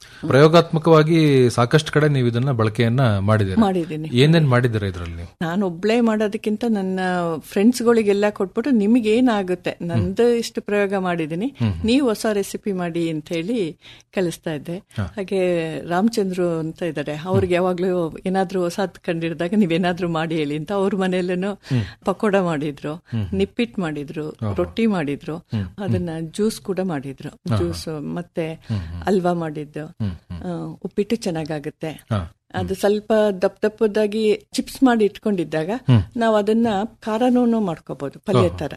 ಪ್ರಯೋಗಾತ್ಮಕವಾಗಿ ಸಾಕಷ್ಟು ಕಡೆ ನೀವು ಇದನ್ನ ಬಳಕೆಯನ್ನ ಮಾಡಿದ್ದೀರಾ ಮಾಡಿದ್ದೀನಿ. ಏನೇನ್ ಮಾಡಿದ್ದೀರಾ ಇದರಲ್ಲಿ ನಾನು ಒಬ್ಳೇ ಮಾಡೋದಕ್ಕಿಂತ ನನ್ನ ಫ್ರೆಂಡ್ಸ್ಗಳಿಗೆಲ್ಲ ಕೊಟ್ಬಿಟ್ಟು ನಿಮ್ಗೆ ಏನಾಗುತ್ತೆ ನಂದು ಇಷ್ಟು ಪ್ರಯೋಗ ಮಾಡಿದ್ದೀನಿ ನೀವು ಹೊಸ ರೆಸಿಪಿ ಮಾಡಿ ಅಂತ ಹೇಳಿ ಕಲಿಸ್ತಾ ಇದ್ದೆ ಹಾಗೆ ರಾಮಚಂದ್ರು ಅಂತ ಇದ್ದಾರೆ ಅವ್ರಿಗೆ ಯಾವಾಗ್ಲೂ ಏನಾದ್ರೂ ಹೊಸದ್ ಕಂಡಿಡಿದಾಗ ನೀವೇನಾದ್ರೂ ಮಾಡಿ ಹೇಳಿ ಅಂತ ಅವ್ರ ಮನೆಯಲ್ಲೂ ಪಕೋಡ ಮಾಡಿದ್ರು ನಿಪ್ಪಿಟ್ ಮಾಡಿದ್ರು ರೊಟ್ಟಿ ಮಾಡಿದ್ರು ಅದನ್ನ ಜ್ಯೂಸ್ ಕೂಡ ಮಾಡಿದ್ರು ಜ್ಯೂಸ್ ಮತ್ತೆ ಅಲ್ವಾ ಮಾಡಿದ್ದು ಆ, ಉಪ್ಪಿಟ್ಟು ಚೆನ್ನಾಗಾಗುತ್ತೆ ಅದು ಸ್ವಲ್ಪ ದಪ್ಪ ದಪ್ಪದಾಗಿ ಚಿಪ್ಸ್ ಮಾಡಿ ಇಟ್ಕೊಂಡಿದ್ದಾಗ ನಾವು ಅದನ್ನ ಖಾರನೂ ಮಾಡ್ಕೋಬಹುದು ಪಲ್ಯ ತರ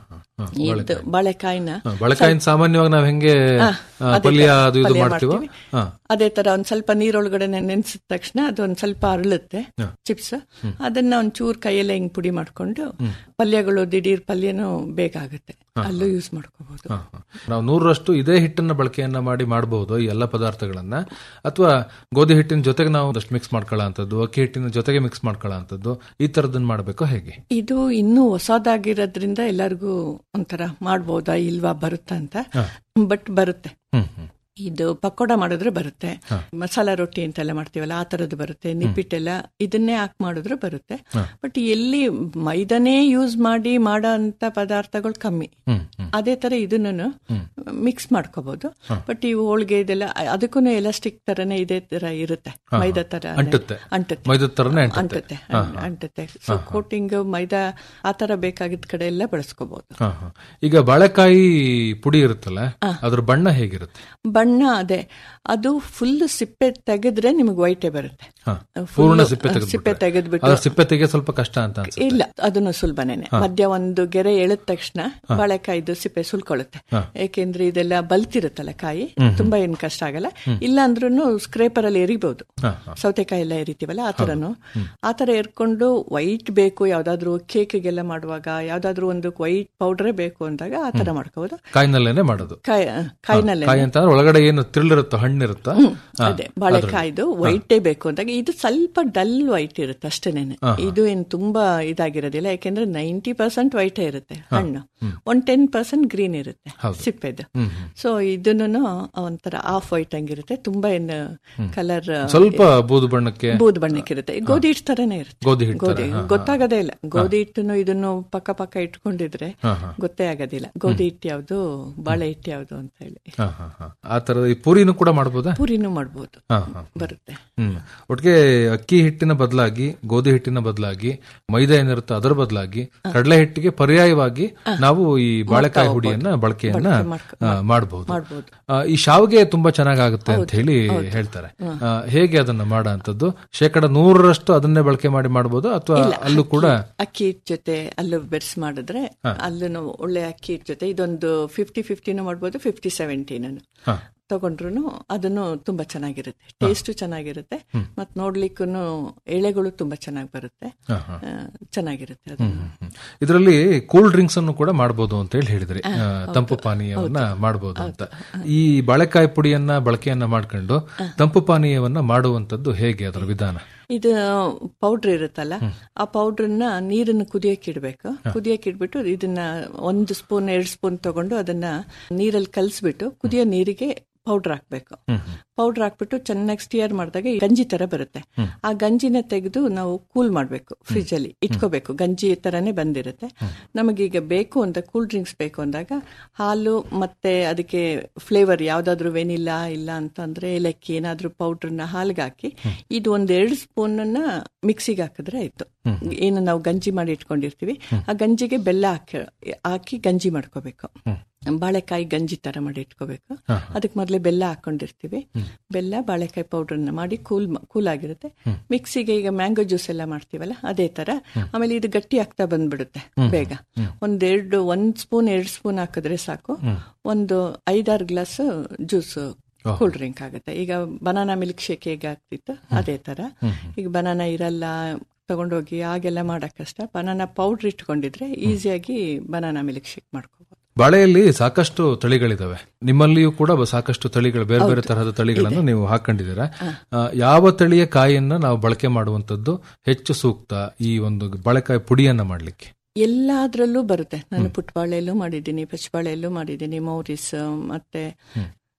ಇದು ಬಾಳೆಕಾಯಿನ ಹ, ಬಳಕಾಯಿನ ಸಾಮಾನ್ಯವಾಗಿ ನಾವ್ ಹೆಂಗೆ ಹಾ, ಆ, ಅದೇ ಪಲ್ಯ ತರ ಅದು ಇದು ಪಲ್ಯ ಮಾಡ್ತೀವೋ ಮಾಡ್ತೀವಿ. ಹಾ. ಅದೇ ತರ ಒಂದ್ ಸ್ವಲ್ಪ ನೀರೊಳಗಡೆ ನೆನೆಸಿದ ತಕ್ಷಣ ಅದು ಒಂದ್ ಸ್ವಲ್ಪ ಅರಳುತ್ತೆ ಚಿಪ್ಸ್ ಅದನ್ನ ಒಂದ್ ಚೂರ್ ಕೈಯಲ್ಲೇ ಹಿಂಗ್ ಪುಡಿ ಮಾಡ್ಕೊಂಡು ಪಲ್ಯಗಳು ದಿಢೀರ್ ಪಲ್ಯನೂ ಬೇಗ ಆಗುತ್ತೆ ಅಲ್ಲೂ ಯೂಸ್ ಮಾಡ್ಕೋಬಹುದು ಹ, ಹ. ನಾವು ನೂರರಷ್ಟು ಇದೇ ಹಿಟ್ಟನ್ನ ಬಳಕೆಯನ್ನ ಮಾಡಿ ಮಾಡಬಹುದು ಈ ಎಲ್ಲ ಪದಾರ್ಥಗಳನ್ನ ಅಥವಾ ಗೋಧಿ ಹಿಟ್ಟಿನ ಜೊತೆಗೆ ನಾವು ಒಂದಷ್ಟು ಮಿಕ್ಸ್ ಮಾಡ್ಕೊಳ್ಳೋ ಅಂತದ್ದು ಅಕ್ಕಿ ಹಿಟ್ಟಿನ ಜೊತೆಗೆ ಮಿಕ್ಸ್ ಮಾಡ್ಕೊಳ್ಳೋ ಅಂತದ್ದು ಈ ತರದನ್ನ ಮಾಡಬೇಕು ಹೇಗೆ ಇದು ಇನ್ನೂ ಹೊಸದಾಗಿರೋದ್ರಿಂದ ಎಲ್ಲರಿಗೂ ಒಂಥರ ಮಾಡ್ಬೋದಾ ಇಲ್ವಾ ಬರುತ್ತಾ ಅಂತ ಬಟ್ ಬರುತ್ತೆ ಹ್ಮ್ ಹ್ಮ್ ಇದು ಪಕೋಡ ಮಾಡಿದ್ರೆ ಬರುತ್ತೆ ಮಸಾಲಾ ರೊಟ್ಟಿ ಅಂತೆಲ್ಲ ಮಾಡ್ತೀವಲ್ಲ ಆ ತರದ್ದು ಬರುತ್ತೆ ನಿಪ್ಪಿಟ್ಟೆಲ್ಲ ಇದನ್ನೇ ಹಾಕಿ ಮಾಡಿದ್ರೆ ಬರುತ್ತೆ ಬಟ್ ಎಲ್ಲಿ ಮೈದಾನೇ ಯೂಸ್ ಮಾಡಿ ಮಾಡೋ ಅಂತ ಪದಾರ್ಥಗಳು ಕಮ್ಮಿ ಹ್ಮ್ ಹ್ಮ್ ಅದೇ ತರ ಇದನ್ನು ಮಿಕ್ಸ್ ಮಾಡ್ಕೋಬಹುದು ಬಟ್ ಈ ಹೋಳಿಗೆ ಇದೆಲ್ಲ ಅದಕ್ಕೂ ಎಲಾಸ್ಟಿಕ್ ತರನೇ ಇದೇ ತರ ಇರುತ್ತೆ ಹಾ, ಮೈದಾ ತರ ಅಂಟುತ್ತೆ. ಅಂಟುತ್ತೆ ಮೈದಾದ್ ತರನೇ ಅಂಟುತ್ತೆ. ಅಂಟುತ್ತೆ ಹಾ, ಅಂ- ಹಾ. ಅಂಟುತ್ತೆ ಸೊ ಕೋಟಿಂಗ್ ಮೈದಾ ಆ ತರ ಬೇಕಾಗಿದ್ದ ಕಡೆ ಎಲ್ಲ ಬಳಸ್ಕೋಬಹುದು ಹ, ಹ. ಈಗ ಬಾಳೆಕಾಯಿ ಪುಡಿ ಇರುತ್ತಲ್ಲ ಅದ್ರ ಬಣ್ಣ ಹೇಗಿರುತ್ತೆ ಬಣ್ಣ ಅದೇ ಅದು ಫುಲ್ ಸಿಪ್ಪೆ ತೆಗೆದ್ರೆ ನಿಮಗೆ ವೈಟೇ ಬರುತ್ತೆ ಹ. Full ಪೂರ್ಣ ಸಿಪ್ಪೆ ಸಿಪ್ಪೆ ತೆಗೆದ್ಬಿಟ್ರೆ ತೆಗೆದ್ಬಿಟ್ಟು ಅದ್ರ ಸಿಪ್ಪೆ ತೆಗೆ ಸ್ವಲ್ಪ ಕಷ್ಟ ಅಂತ ಅನ್ಸುತ್ತೆ ಇಲ್ಲ ಅದನ್ನು ಸುಲಭನೇನೆ ಮಧ್ಯ ಒಂದು ಗೆರೆ ಎಳೆದ ತಕ್ಷಣ ಬಾಳೆಕಾಯ್ದು ಸಿಪ್ಪೆ ಸುಲ್ಕೊಳ್ಳುತ್ತೆ ಯಾಕೆಂದ್ರೆ ಇದೆಲ್ಲ ಬಲ್ತಿರುತ್ತಲ್ಲ ಕಾಯಿ ತುಂಬಾ ಏನ್ ಕಷ್ಟ ಆಗಲ್ಲ ಇಲ್ಲ ಅಂದ್ರೂ ಸ್ಕ್ರೇಪರ್ ಅಲ್ಲಿ ಎರಿಬಹುದು ಸೌತೆಕಾಯಿ ಎಲ್ಲ ಎರಿತೀವಲ್ಲ ಆ ತರನು ಆ ತರ ಎರ್ಕೊಂಡು ವೈಟ್ ಬೇಕು ಯಾವ್ದಾದ್ರು ಕೇಕ್ಗೆಲ್ಲ ಮಾಡುವಾಗ ಯಾವ್ದಾದ್ರು ಒಂದು ವೈಟ್ ಪೌಡರೇ ಬೇಕು ಅಂದಾಗ ಆ ತರ ಮಾಡ್ಕೋಬಹುದು ಕಾಯಿನಲ್ಲೇನೆ ಮಾಡೋದು ಕಾಯಿ ಕಾಯಿನಲ್ಲೇ ಕಾಯಿ ಅಂತ ಅಂದ್ರೆ ಒಳಗಡೆ ಏನು ತಿರುಳಿರುತ್ತೋ ಹಣ್ಣಿರುತ್ತೋ ಹಾ, ಅದೇ ಬಾಳೆಕಾಯ್ದು ವೈಟೇ ಬೇಕು ಅಂದಾಗ ಇದು ಸ್ವಲ್ಪ ಡಲ್ ವೈಟ್ ಇರುತ್ತೆ ಅಷ್ಟೇನೆ ಇದು ಏನ್ ತುಂಬಾ ಇದಾಗಿರೋದಿಲ್ಲ ಯಾಕೆಂದ್ರೆ ನೈಂಟಿ ಪರ್ಸೆಂಟ್ ವೈಟೇ ಇರುತ್ತೆ ಹಣ್ಣು ಒಂದ್ ಟೆನ್ ಪರ್ಸೆಂಟ್ ಗ್ರೀನ್ ಇರುತ್ತೆ ಸಿಪ್ಪೆದು ಸೊ ಇದನ್ನು ಒಂಥರ ಆಫ್ ವೈಟ್ ಹಂಗಿರುತ್ತೆ ತುಂಬಾ ಏನು ಕಲರ್ ಸ್ವಲ್ಪ ಬೂದು ಬಣ್ಣಕ್ಕೆ ಬೂದ್ ಬಣ್ಣಕ್ಕೆ ಇರುತ್ತೆ ಗೋಧಿ ಹಿಟ್ಟು ತರನೇ ಇರುತ್ತೆ ಗೋಧಿ ಹಿಟ್ಟು ತರ, ಗೋಧಿ ಹಾ, ಹಾ. ಗೊತ್ತಾಗದೇ ಇಲ್ಲ ಗೋಧಿ ಹಿಟ್ಟನ್ನು ಇದನ್ನು ಪಕ್ಕ ಪಕ್ಕ ಇಟ್ಕೊಂಡಿದ್ರೆ ಹಾ, ಹಾ. ಗೊತ್ತೇ ಆಗೋದಿಲ್ಲ ಗೋಧಿ ಹಿಟ್ಟು ಯಾವ್ದು ಬಾಳೆ ಹಿಟ್ಟು ಯಾವ್ದು ಅಂತ ಹೇಳಿ ಹ, ಹ, ಹ. ಆ ತರದ ಈ ಪೂರಿನೂ ಕೂಡ ಮಾಡ್ಬೋದಾ ಪೂರಿನೂ ಮಾಡ್ಬೋದು ಹ, ಹ. ಬರುತ್ತೆ ಹ್ಮ್ ಒಟ್ಟಿಗೆ ಅಕ್ಕಿ ಹಿಟ್ಟಿನ ಬದಲಾಗಿ ಗೋಧಿ ಹಿಟ್ಟಿನ ಬದಲಾಗಿ ಮೈದಾ ಏನಿರುತ್ತೋ ಅದರ ಬದಲಾಗಿ ಕಡಲೆ ಹಿಟ್ಟಿಗೆ ಪರ್ಯಾಯವಾಗಿ ನಾವು ಈ ಬಾಳೆಕಾಯಿ ಹುಡಿಯನ್ನ ಬಳಕೆಯನ್ನ ಮಾಡಬಹುದು ಮಾಡ್ಬೋದು. ಈ ಶಾವಿಗೆ ತುಂಬಾ ಚೆನ್ನಾಗಾಗುತ್ತೆ ಅಂತ ಹೇಳಿ ಹೇಳ್ತಾರೆ ಆ, ಹೇಗೆ ಅದನ್ನ ಮಾಡೋ ಅಂತದ್ದು ಶೇಕಡ ನೂರರಷ್ಟು ಅದನ್ನೇ ಬಳಕೆ ಮಾಡಿ ಮಾಡಬಹುದು ಅಥವಾ ಇಲ್ಲ, ಅಲ್ಲೂ ಕೂಡ ಅಕ್ಕಿ ಹಿಟ್ ಜೊತೆ ಅಲ್ಲೂ ಬೆರೆಸಿ ಮಾಡಿದ್ರೆ ಅಲ್ಲೂ ಒಳ್ಳೆ ಅಕ್ಕಿ ಹಿಟ್ ಜೊತೆ ಇದೊಂದು ಫಿಫ್ಟಿ ಫಿಫ್ಟಿನೂ ಮಾಡ್ಬೋದು ಫಿಫ್ಟಿ ಸೆವೆಂಟಿನೂ ಹ. ತಗೊಂಡ್ರು ಅದನ್ನು ತುಂಬಾ ಚೆನ್ನಾಗಿರುತ್ತೆ ಟೇಸ್ಟ್ ಚೆನ್ನಾಗಿರುತ್ತೆ ಮತ್ ನೋಡ್ಲಿಕ್ಕೂ ಎಳೆಗಳು ತುಂಬಾ ಚೆನ್ನಾಗಿ ಬರುತ್ತೆ ಹ, ಹ. ಆ, ಚೆನ್ನಾಗಿರುತ್ತೆ ಅದು ಇದರಲ್ಲಿ ಕೂಲ್ ಡ್ರಿಂಕ್ಸ್ ಅನ್ನು ಕೂಡ ಮಾಡಬಹುದು ಅಂತ ಹೇಳಿ ಹೇಳಿದ್ರಿ ಆ, ತಂಪು ಪಾನೀಯವನ್ನ ಮಾಡಬಹುದು ಅಂತ ಈ ಬಾಳೆಕಾಯಿ ಪುಡಿಯನ್ನ ಬಳಕೆಯನ್ನ ಮಾಡ್ಕೊಂಡು ತಂಪು ಪಾನೀಯವನ್ನ ಮಾಡುವಂತದ್ದು ಹೇಗೆ ಅದರ ವಿಧಾನ ಇದು ಪೌಡ್ರ್ ಇರುತ್ತಲ್ಲ ಆ ಪೌಡ್ರನ್ನ ನೀರನ್ನು ಕುದಿಯಕ್ಕೆ ಇಡ್ಬೇಕು ಕುದಿಯಕ್ಕೆ ಇಟ್ಬಿಟ್ಟು ಇದನ್ನ ಒಂದು ಸ್ಪೂನ್ ಎರಡು ಸ್ಪೂನ್ ತಗೊಂಡು ಅದನ್ನ ನೀರಲ್ಲಿ ಕಲಸ್ಬಿಟ್ಟು ಕುದಿಯೋ ನೀರಿಗೆ ಪೌಡರ್ ಹಾಕ್ಬೇಕು ಪೌಡರ್ ಹಾಕ್ಬಿಟ್ಟು ಚೆನ್ನಾಗಿ ಸ್ಟಿಯರ್ ಮಾಡಿದಾಗ ಈ ಗಂಜಿ ತರ ಬರುತ್ತೆ ಆ ಗಂಜಿನ ತೆಗೆದು ನಾವು ಕೂಲ್ ಮಾಡಬೇಕು ಫ್ರಿಜ್ ಅಲ್ಲಿ ಇಟ್ಕೋಬೇಕು ಗಂಜಿ ತರನೇ ಬಂದಿರುತ್ತೆ ನಮಗೀಗ ಬೇಕು ಅಂತ ಕೂಲ್ ಡ್ರಿಂಕ್ಸ್ ಬೇಕು ಅಂದಾಗ ಹಾಲು ಮತ್ತೆ ಅದಕ್ಕೆ ಫ್ಲೇವರ್ ಯಾವ್ದಾದ್ರು ವೆನಿಲಾ ಇಲ್ಲ ಅಂತಂದ್ರೆ ಏಲಕ್ಕಿ ಏನಾದ್ರೂ ಪೌಡರ್ನ ಹಾಲ್ಗೆ ಹಾಕಿ ಇದು ಒಂದ್ ಎರಡು ಸ್ಪೂನ್ ಮಿಕ್ಸಿಗೆ ಹಾಕಿದ್ರೆ ಆಯ್ತು ಏನು ನಾವು ಗಂಜಿ ಮಾಡಿ ಇಟ್ಕೊಂಡಿರ್ತೀವಿ ಆ ಗಂಜಿಗೆ ಬೆಲ್ಲ ಹಾಕಿ ಹಾಕಿ ಗಂಜಿ ಮಾಡ್ಕೋಬೇಕು ಬಾಳೆಕಾಯಿ ಗಂಜಿ ತರ ಮಾಡಿ ಇಟ್ಕೋಬೇಕು ಅದಕ್ಕೆ ಮೊದಲೇ ಬೆಲ್ಲ ಹಾಕೊಂಡಿರ್ತೀವಿ ಬೆಲ್ಲ ಬಾಳೆಕಾಯಿ ಪೌಡರ್ನ ಮಾಡಿ ಕೂಲ್ ಕೂಲ್ ಆಗಿರುತ್ತೆ ಮಿಕ್ಸಿಗೆ ಈಗ ಮ್ಯಾಂಗೋ ಜ್ಯೂಸ್ ಎಲ್ಲ ಮಾಡ್ತೀವಲ್ಲ ಅದೇ ತರ ಆಮೇಲೆ ಇದು ಗಟ್ಟಿ ಆಗ್ತಾ ಬಂದ್ಬಿಡುತ್ತೆ ಬೇಗ ಒಂದೆರಡು ಒಂದ್ ಸ್ಪೂನ್ ಎರಡು ಸ್ಪೂನ್ ಹಾಕಿದ್ರೆ ಸಾಕು ಒಂದು ಐದಾರು ಗ್ಲಾಸ್ ಜ್ಯೂಸ್ ಕೂಲ್ ಡ್ರಿಂಕ್ ಆಗುತ್ತೆ ಈಗ ಬನಾನಾ ಮಿಲ್ಕ್ ಶೇಕ್ ಹೇಗೆ ಆಗ್ತಿತ್ತು ಅದೇ ತರ ಈಗ ಬನಾನಾ ಇರಲ್ಲ ತಗೊಂಡೋಗಿ ಹಾಗೆಲ್ಲ ಮಾಡಕ್ ಕಷ್ಟ ಬನಾನಾ ಪೌಡರ್ ಇಟ್ಕೊಂಡಿದ್ರೆ ಈಸಿಯಾಗಿ ಬನಾನಾ ಮಿಲ್ಕ್ ಶೇಕ್ ಮಾಡ್ಕೋಬಹುದು ಬಾಳೆಯಲ್ಲಿ ಸಾಕಷ್ಟು ತಳಿಗಳಿದಾವೆ ನಿಮ್ಮಲ್ಲಿಯೂ ಕೂಡ ಬ- ಸಾಕಷ್ಟು ತಳಿಗಳು ಬೇರೆ ಬೇರೆ ತರಹದ ತಳಿಗಳನ್ನು ನೀವು ಹಾಕೊಂಡಿದ್ದೀರಾ ಆ, ಯಾವ ತಳಿಯ ಕಾಯಿಯನ್ನ ನಾವು ಬಳಕೆ ಮಾಡುವಂತದ್ದು ಹೆಚ್ಚು ಸೂಕ್ತ ಈ ಒಂದು ಬಾಳೆಕಾಯಿ ಪುಡಿಯನ್ನ ಮಾಡ್ಲಿಕ್ಕೆ ಎಲ್ಲಾದ್ರಲ್ಲೂ ಬರುತ್ತೆ ನಾನು ಪುಟ್ಬಾಳೆಯಲ್ಲೂ ಮಾಡಿದ್ದೀನಿ ಪಚ್ಚಬಾಳೆಯಲ್ಲೂ ಮಾಡಿದ್ದೀನಿ ಮೌರಿಸ್ ಮತ್ತೆ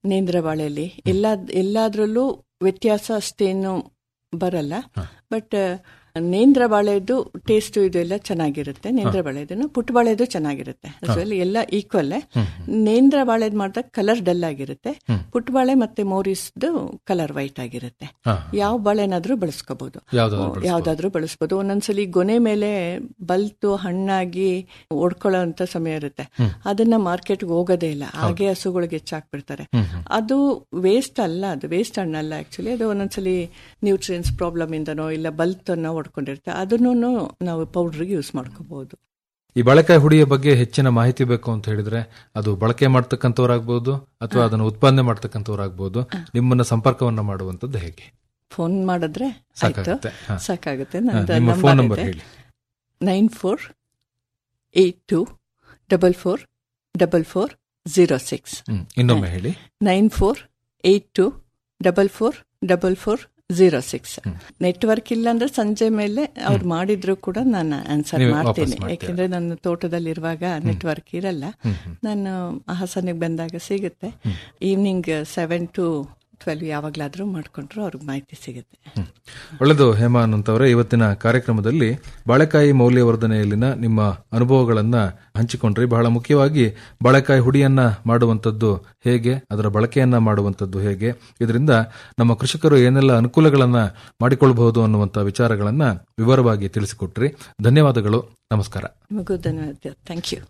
ನೇಂದ್ರ ಬಾಳೆಯಲ್ಲಿ ಎಲ್ಲ ಎಲ್ಲಾದ್ರಲ್ಲೂ ವ್ಯತ್ಯಾಸ ಅಷ್ಟೇನು ಬರಲ್ಲ ಬಟ್ ನೇಂದ್ರ ಬಾಳೆದು ಟೇಸ್ಟ್ ಇದು ಎಲ್ಲ ಚೆನ್ನಾಗಿರುತ್ತೆ ನೇಂದ್ರ ಬಾಳೆದು ಪುಟ್ಟ ಬಾಳೆದು ಚೆನ್ನಾಗಿರುತ್ತೆ So, ಅಲ್ಲಿ ಎಲ್ಲ ಈಕ್ವಲ್ ನೇಂದ್ರ ಬಾಳೆದ್ ಮಾಡಿದಾಗ ಕಲರ್ ಡಲ್ ಆಗಿರುತ್ತೆ ಪುಟ್ಟ ಬಾಳೆ ಮತ್ತೆ ಮೋರಿಸ್ದು ಕಲರ್ ವೈಟ್ ಆಗಿರುತ್ತೆ ಹಾ. ಯಾವ ಬಾಳೆನಾದ್ರೂ ಬಳಸ್ಕೋಬಹುದು ಯಾವ್ದಾದ್ರು ಬಳಸ್ಬೋದು. ಯಾವ್ದಾದ್ರೂ ಬಳಸ್ಬೋದು ಒಂದೊಂದ್ಸಲಿ ಗೊನೆ ಮೇಲೆ ಬಲ್ತು ಹಣ್ಣಾಗಿ ಒಡ್ಕೊಳ್ಳೋ ಅಂತ ಸಮಯ ಇರುತ್ತೆ ಅದನ್ನ ಮಾರ್ಕೆಟ್ಗೆ ಹೋಗೋದೇ ಇಲ್ಲ ಹಾಗೆ ಹಸುಗಳಿಗೆ ಹೆಚ್ಚಾಕ್ಬಿಡ್ತಾರೆ ಅದು ವೇಸ್ಟ್ ಅಲ್ಲ ಅದು ವೇಸ್ಟ್ ಹಣ್ಣಲ್ಲ ಆಕ್ಚುಲಿ ಅದು ಒಂದೊಂದ್ಸಲಿ ನ್ಯೂಟ್ರಿಯನ್ಸ್ ಪ್ರಾಬ್ಲಮ್ ಇಂದನೋ ಇಲ್ಲ ಬಲ್ತನ್ನ ಹೊಡ್ಕೊಂಡಿರುತ್ತೆ ಅದನ್ನು ನಾವು ಪೌಡ್ರಿಗೆ ಯೂಸ್ ಮಾಡ್ಕೋಬಹುದು ಈ ಬಳಕಾಯಿ ಹುಡಿಯ ಬಗ್ಗೆ ಹೆಚ್ಚಿನ ಮಾಹಿತಿ ಬೇಕು ಅಂತ ಹೇಳಿದ್ರೆ ಅದು ಬಳಕೆ ಮಾಡ್ತಕ್ಕಂಥವ್ರಾಗ್ಬೋದು ಅಥವಾ ಅದನ್ನು ಉತ್ಪಾದನೆ ಮಾಡ್ತಕ್ಕಂಥವ್ರಾಗ್ಬೋದು ನಿಮ್ಮನ್ನ ಸಂಪರ್ಕವನ್ನ ಮಾಡುವಂತದ್ದು ಹೇಗೆ ಫೋನ್ ಮಾಡಿದ್ರೆ ಆಯ್ತು ಸಾಕಾಗುತ್ತೆ. ಹಾ. ಸಾಕಾಗುತ್ತೆ ಹಾ, ನಿಮ್ಮ phone number ಹೇಳಿ. Nine four eight two double four double four zero six ಹ್ಮ್. ಇನ್ನೊಮ್ಮೆ ಹೇಳಿ nine four eight two double four double four zero six network ಇಲ್ಲ ಅಂದ್ರೆ ಸಂಜೆ ಮೇಲೆ ಅವ್ರು ಮಾಡಿದ್ರು ಕೂಡ ನಾನು ಆನ್ಸರ್ ನೀವು ವಾಪಸ್ ಮಾಡ್ತೀನಿ ಮಾಡ್ತೀರಾ? ಯಾಕೆಂದ್ರೆ ನನ್ನ ತೋಟದಲ್ಲಿರುವಾಗ ನೆಟ್ವರ್ಕ್ ಇರಲ್ಲ ನಾನು ಹಾಸನಿಗೆ ಬಂದಾಗ ಸಿಗುತ್ತೆ ಈವ್ನಿಂಗ್ ಸೆವೆನ್ ಟು ಟ್ವೆಲ್ವ್ ಯಾವಾಗ್ಲಾದ್ರೂ ಮಾಡ್ಕೊಂಡ್ರು ಅವ್ರಿಗೆ ಮಾಹಿತಿ ಸಿಗುತ್ತೆ ಒಳ್ಳೆಯದು ಹೇಮಾನಂತ್ ಅವರೇ ಇವತ್ತಿನ ಕಾರ್ಯಕ್ರಮದಲ್ಲಿ ಬಾಳೆಕಾಯಿ ಮೌಲ್ಯವರ್ಧನೆಯಲ್ಲಿನ ನಿಮ್ಮ ಅನುಭವಗಳನ್ನ ಹಂಚಿಕೊಂಡ್ರಿ ಬಹಳ ಮುಖ್ಯವಾಗಿ ಬಾಳೆಕಾಯಿ ಹುಡಿಯನ್ನ ಮಾಡುವಂತದ್ದು ಹೇಗೆ ಅದರ ಬಳಕೆಯನ್ನ ಮಾಡುವಂತದ್ದು ಹೇಗೆ ಇದರಿಂದ ನಮ್ಮ ಕೃಷಿಕರು ಏನೆಲ್ಲ ಅನುಕೂಲಗಳನ್ನ ಮಾಡಿಕೊಳ್ಳಬಹುದು ಅನ್ನುವಂಥ ವಿಚಾರಗಳನ್ನ ವಿವರವಾಗಿ ತಿಳಿಸಿಕೊಟ್ರಿ ಧನ್ಯವಾದಗಳು ನಮಸ್ಕಾರ ನಿಮಗೂ ಧನ್ಯವಾದ ಥ್ಯಾಂಕ್ ಯು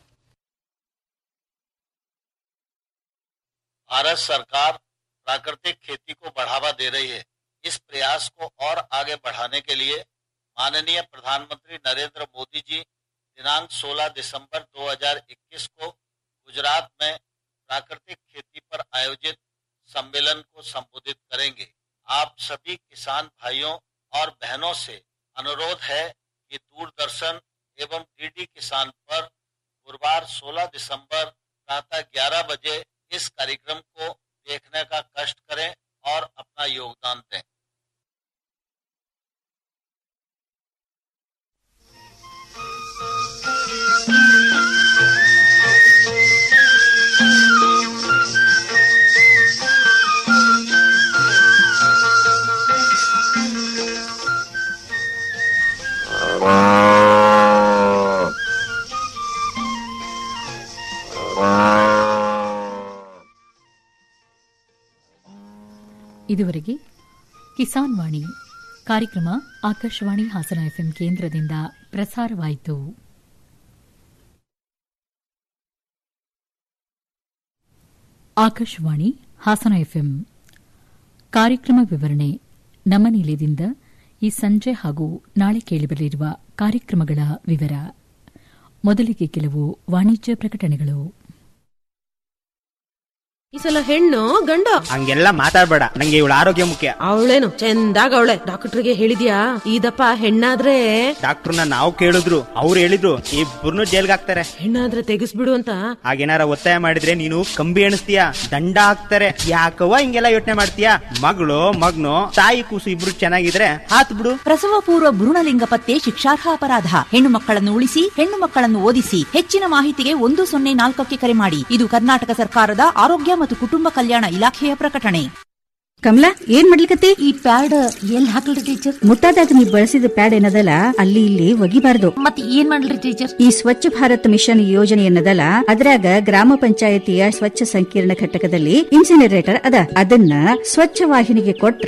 भारत सरकार प्राकृतिक खेती को बढ़ावा दे रही है इस प्रयास को और आगे बढ़ाने के लिए माननीय प्रधानमंत्री नरेंद्र मोदी जी दिनांक 16 दिसंबर 2021 को गुजरात में प्राकृतिक खेती पर आयोजित सम्मेलन को संबोधित करेंगे आप सभी किसान भाइयों और बहनों से अनुरोध है कि दूरदर्शन एवं डीडी किसान पर गुरुवार 16 दिसंबर प्रातः 11 बजे इस कार्यक्रम को देखने का कष्ट करें और अपना योगदान दें ಇದುವರೆಗೆ ಕಿಸಾನ್ ವಾಣಿ ಕಾರ್ಯಕ್ರಮ ಆಕಾಶವಾಣಿ ಹಾಸನ ಎಫ್ಎಂ ಕೇಂದ್ರದಿಂದ ಪ್ರಸಾರವಾಯಿತು ಆಕಾಶವಾಣಿ ಹಾಸನ ಎಫ್ಎಂ ಕಾರ್ಯಕ್ರಮ ವಿವರಣೆ ನಮ್ಮ ನಿಲಯದಿಂದ ಈ ಸಂಜೆ ಹಾಗೂ ನಾಳೆ ಕೇಳಿಬರಲಿರುವ ಕಾರ್ಯಕ್ರಮಗಳ ವಿವರ ಮೊದಲಿಗೆ ಕೆಲವು ವಾಣಿಜ್ಯ ಪ್ರಕಟಣೆಗಳು ಈ ಸಲ ಹೆಣ್ಣು ಗಂಡು ಹಂಗೆಲ್ಲ ಮಾತಾಡ್ಬೇಡ ನಂಗೆ ಇವಳ ಆರೋಗ್ಯ ಮುಖ್ಯ ಅವಳೇನು ಚಂದಾಗ ಅವಳೆ ಡಾಕ್ಟರ್ಗೆ ಹೇಳಿದ್ಯಾ ಇದಪ್ಪ ಹೆಣ್ಣಾದ್ರೆ ಡಾಕ್ಟರ್ನ ನಾವು ಕೇಳಿದ್ರು ಅವ್ರು ಹೇಳಿದ್ರು ಇಬ್ಬರನ್ನು ಜೈಲ್ಗೆ ಹಾಕ್ತಾರೆ ಹೆಣ್ಣಾದ್ರೆ ತೆಗಿಸ್ಬಿಡು ಅಂತ ಹಾಗೇನಾರ ಒತ್ತಾಯ ಮಾಡಿದ್ರೆ ನೀನು ಕಂಬಿ ಎಣಿಸ್ತೀಯ ದಂಡ ಹಾಕ್ತಾರೆ ಯಾಕವ್ವ ಹಿಂಗೆಲ್ಲ ಯೋಚನೆ ಮಾಡ್ತೀಯ ಮಗಳು ಮಗ್ನು ತಾಯಿ ಕೂಸು ಇಬ್ರು ಚೆನ್ನಾಗಿದ್ರೆ ಹಾತ್ ಬಿಡು ಪ್ರಸವ ಪೂರ್ವ ಭ್ರೂಣಲಿಂಗ ಪತ್ತೆ ಶಿಕ್ಷಾರ್ಹ ಅಪರಾಧ ಹೆಣ್ಣು ಮಕ್ಕಳನ್ನು ಉಳಿಸಿ ಹೆಣ್ಣು ಮಕ್ಕಳನ್ನು ಓದಿಸಿ ಹೆಚ್ಚಿನ ಮಾಹಿತಿಗೆ ಒಂದು ಸೊನ್ನೆ ನಾಲ್ಕಕ್ಕೆ ಕರೆ ಮಾಡಿ ಇದು ಕರ್ನಾಟಕ ಸರ್ಕಾರದ ಆರೋಗ್ಯ ಮತ್ತು ಕುಟುಂಬ ಕಲ್ಯಾಣ ಇಲಾಖೆಯ ಪ್ರಕಟಣೆ ಕಮಲಾ ಏನ್ ಮಾಡ್ಲಿಕತ್ತಿ ಈ ಪ್ಯಾಡ್ ಎಲ್ಲಿ ಹಾಕ್ಲಿ ಟೀಚರ್ ಮುಟ್ಟಾದಾಗ ನೀ ಬಳಸಿದ ಪ್ಯಾಡ್ ಏನದಲ್ಲ ಅಲ್ಲಿ ಇಲ್ಲಿ ಒಗಿಬಾರ್ದು ಮತ್ತೆ ಏನ್ ಮಾಡ್ಲಿ ಟೀಚರ್ ಈ ಸ್ವಚ್ಛ ಭಾರತ್ ಮಿಷನ್ ಯೋಜನೆ ಏನದಲ್ಲ ಅದ್ರಾಗ ಗ್ರಾಮ ಪಂಚಾಯತಿಯ ಸ್ವಚ್ಛ ಸಂಕೀರ್ಣ ಘಟಕದಲ್ಲಿ ಇನ್ಸಿನರೇಟರ್ ಅದ ಅದನ್ನ ಸ್ವಚ್ಛ ವಾಹಿನಿಗೆ ಕೊಟ್ರ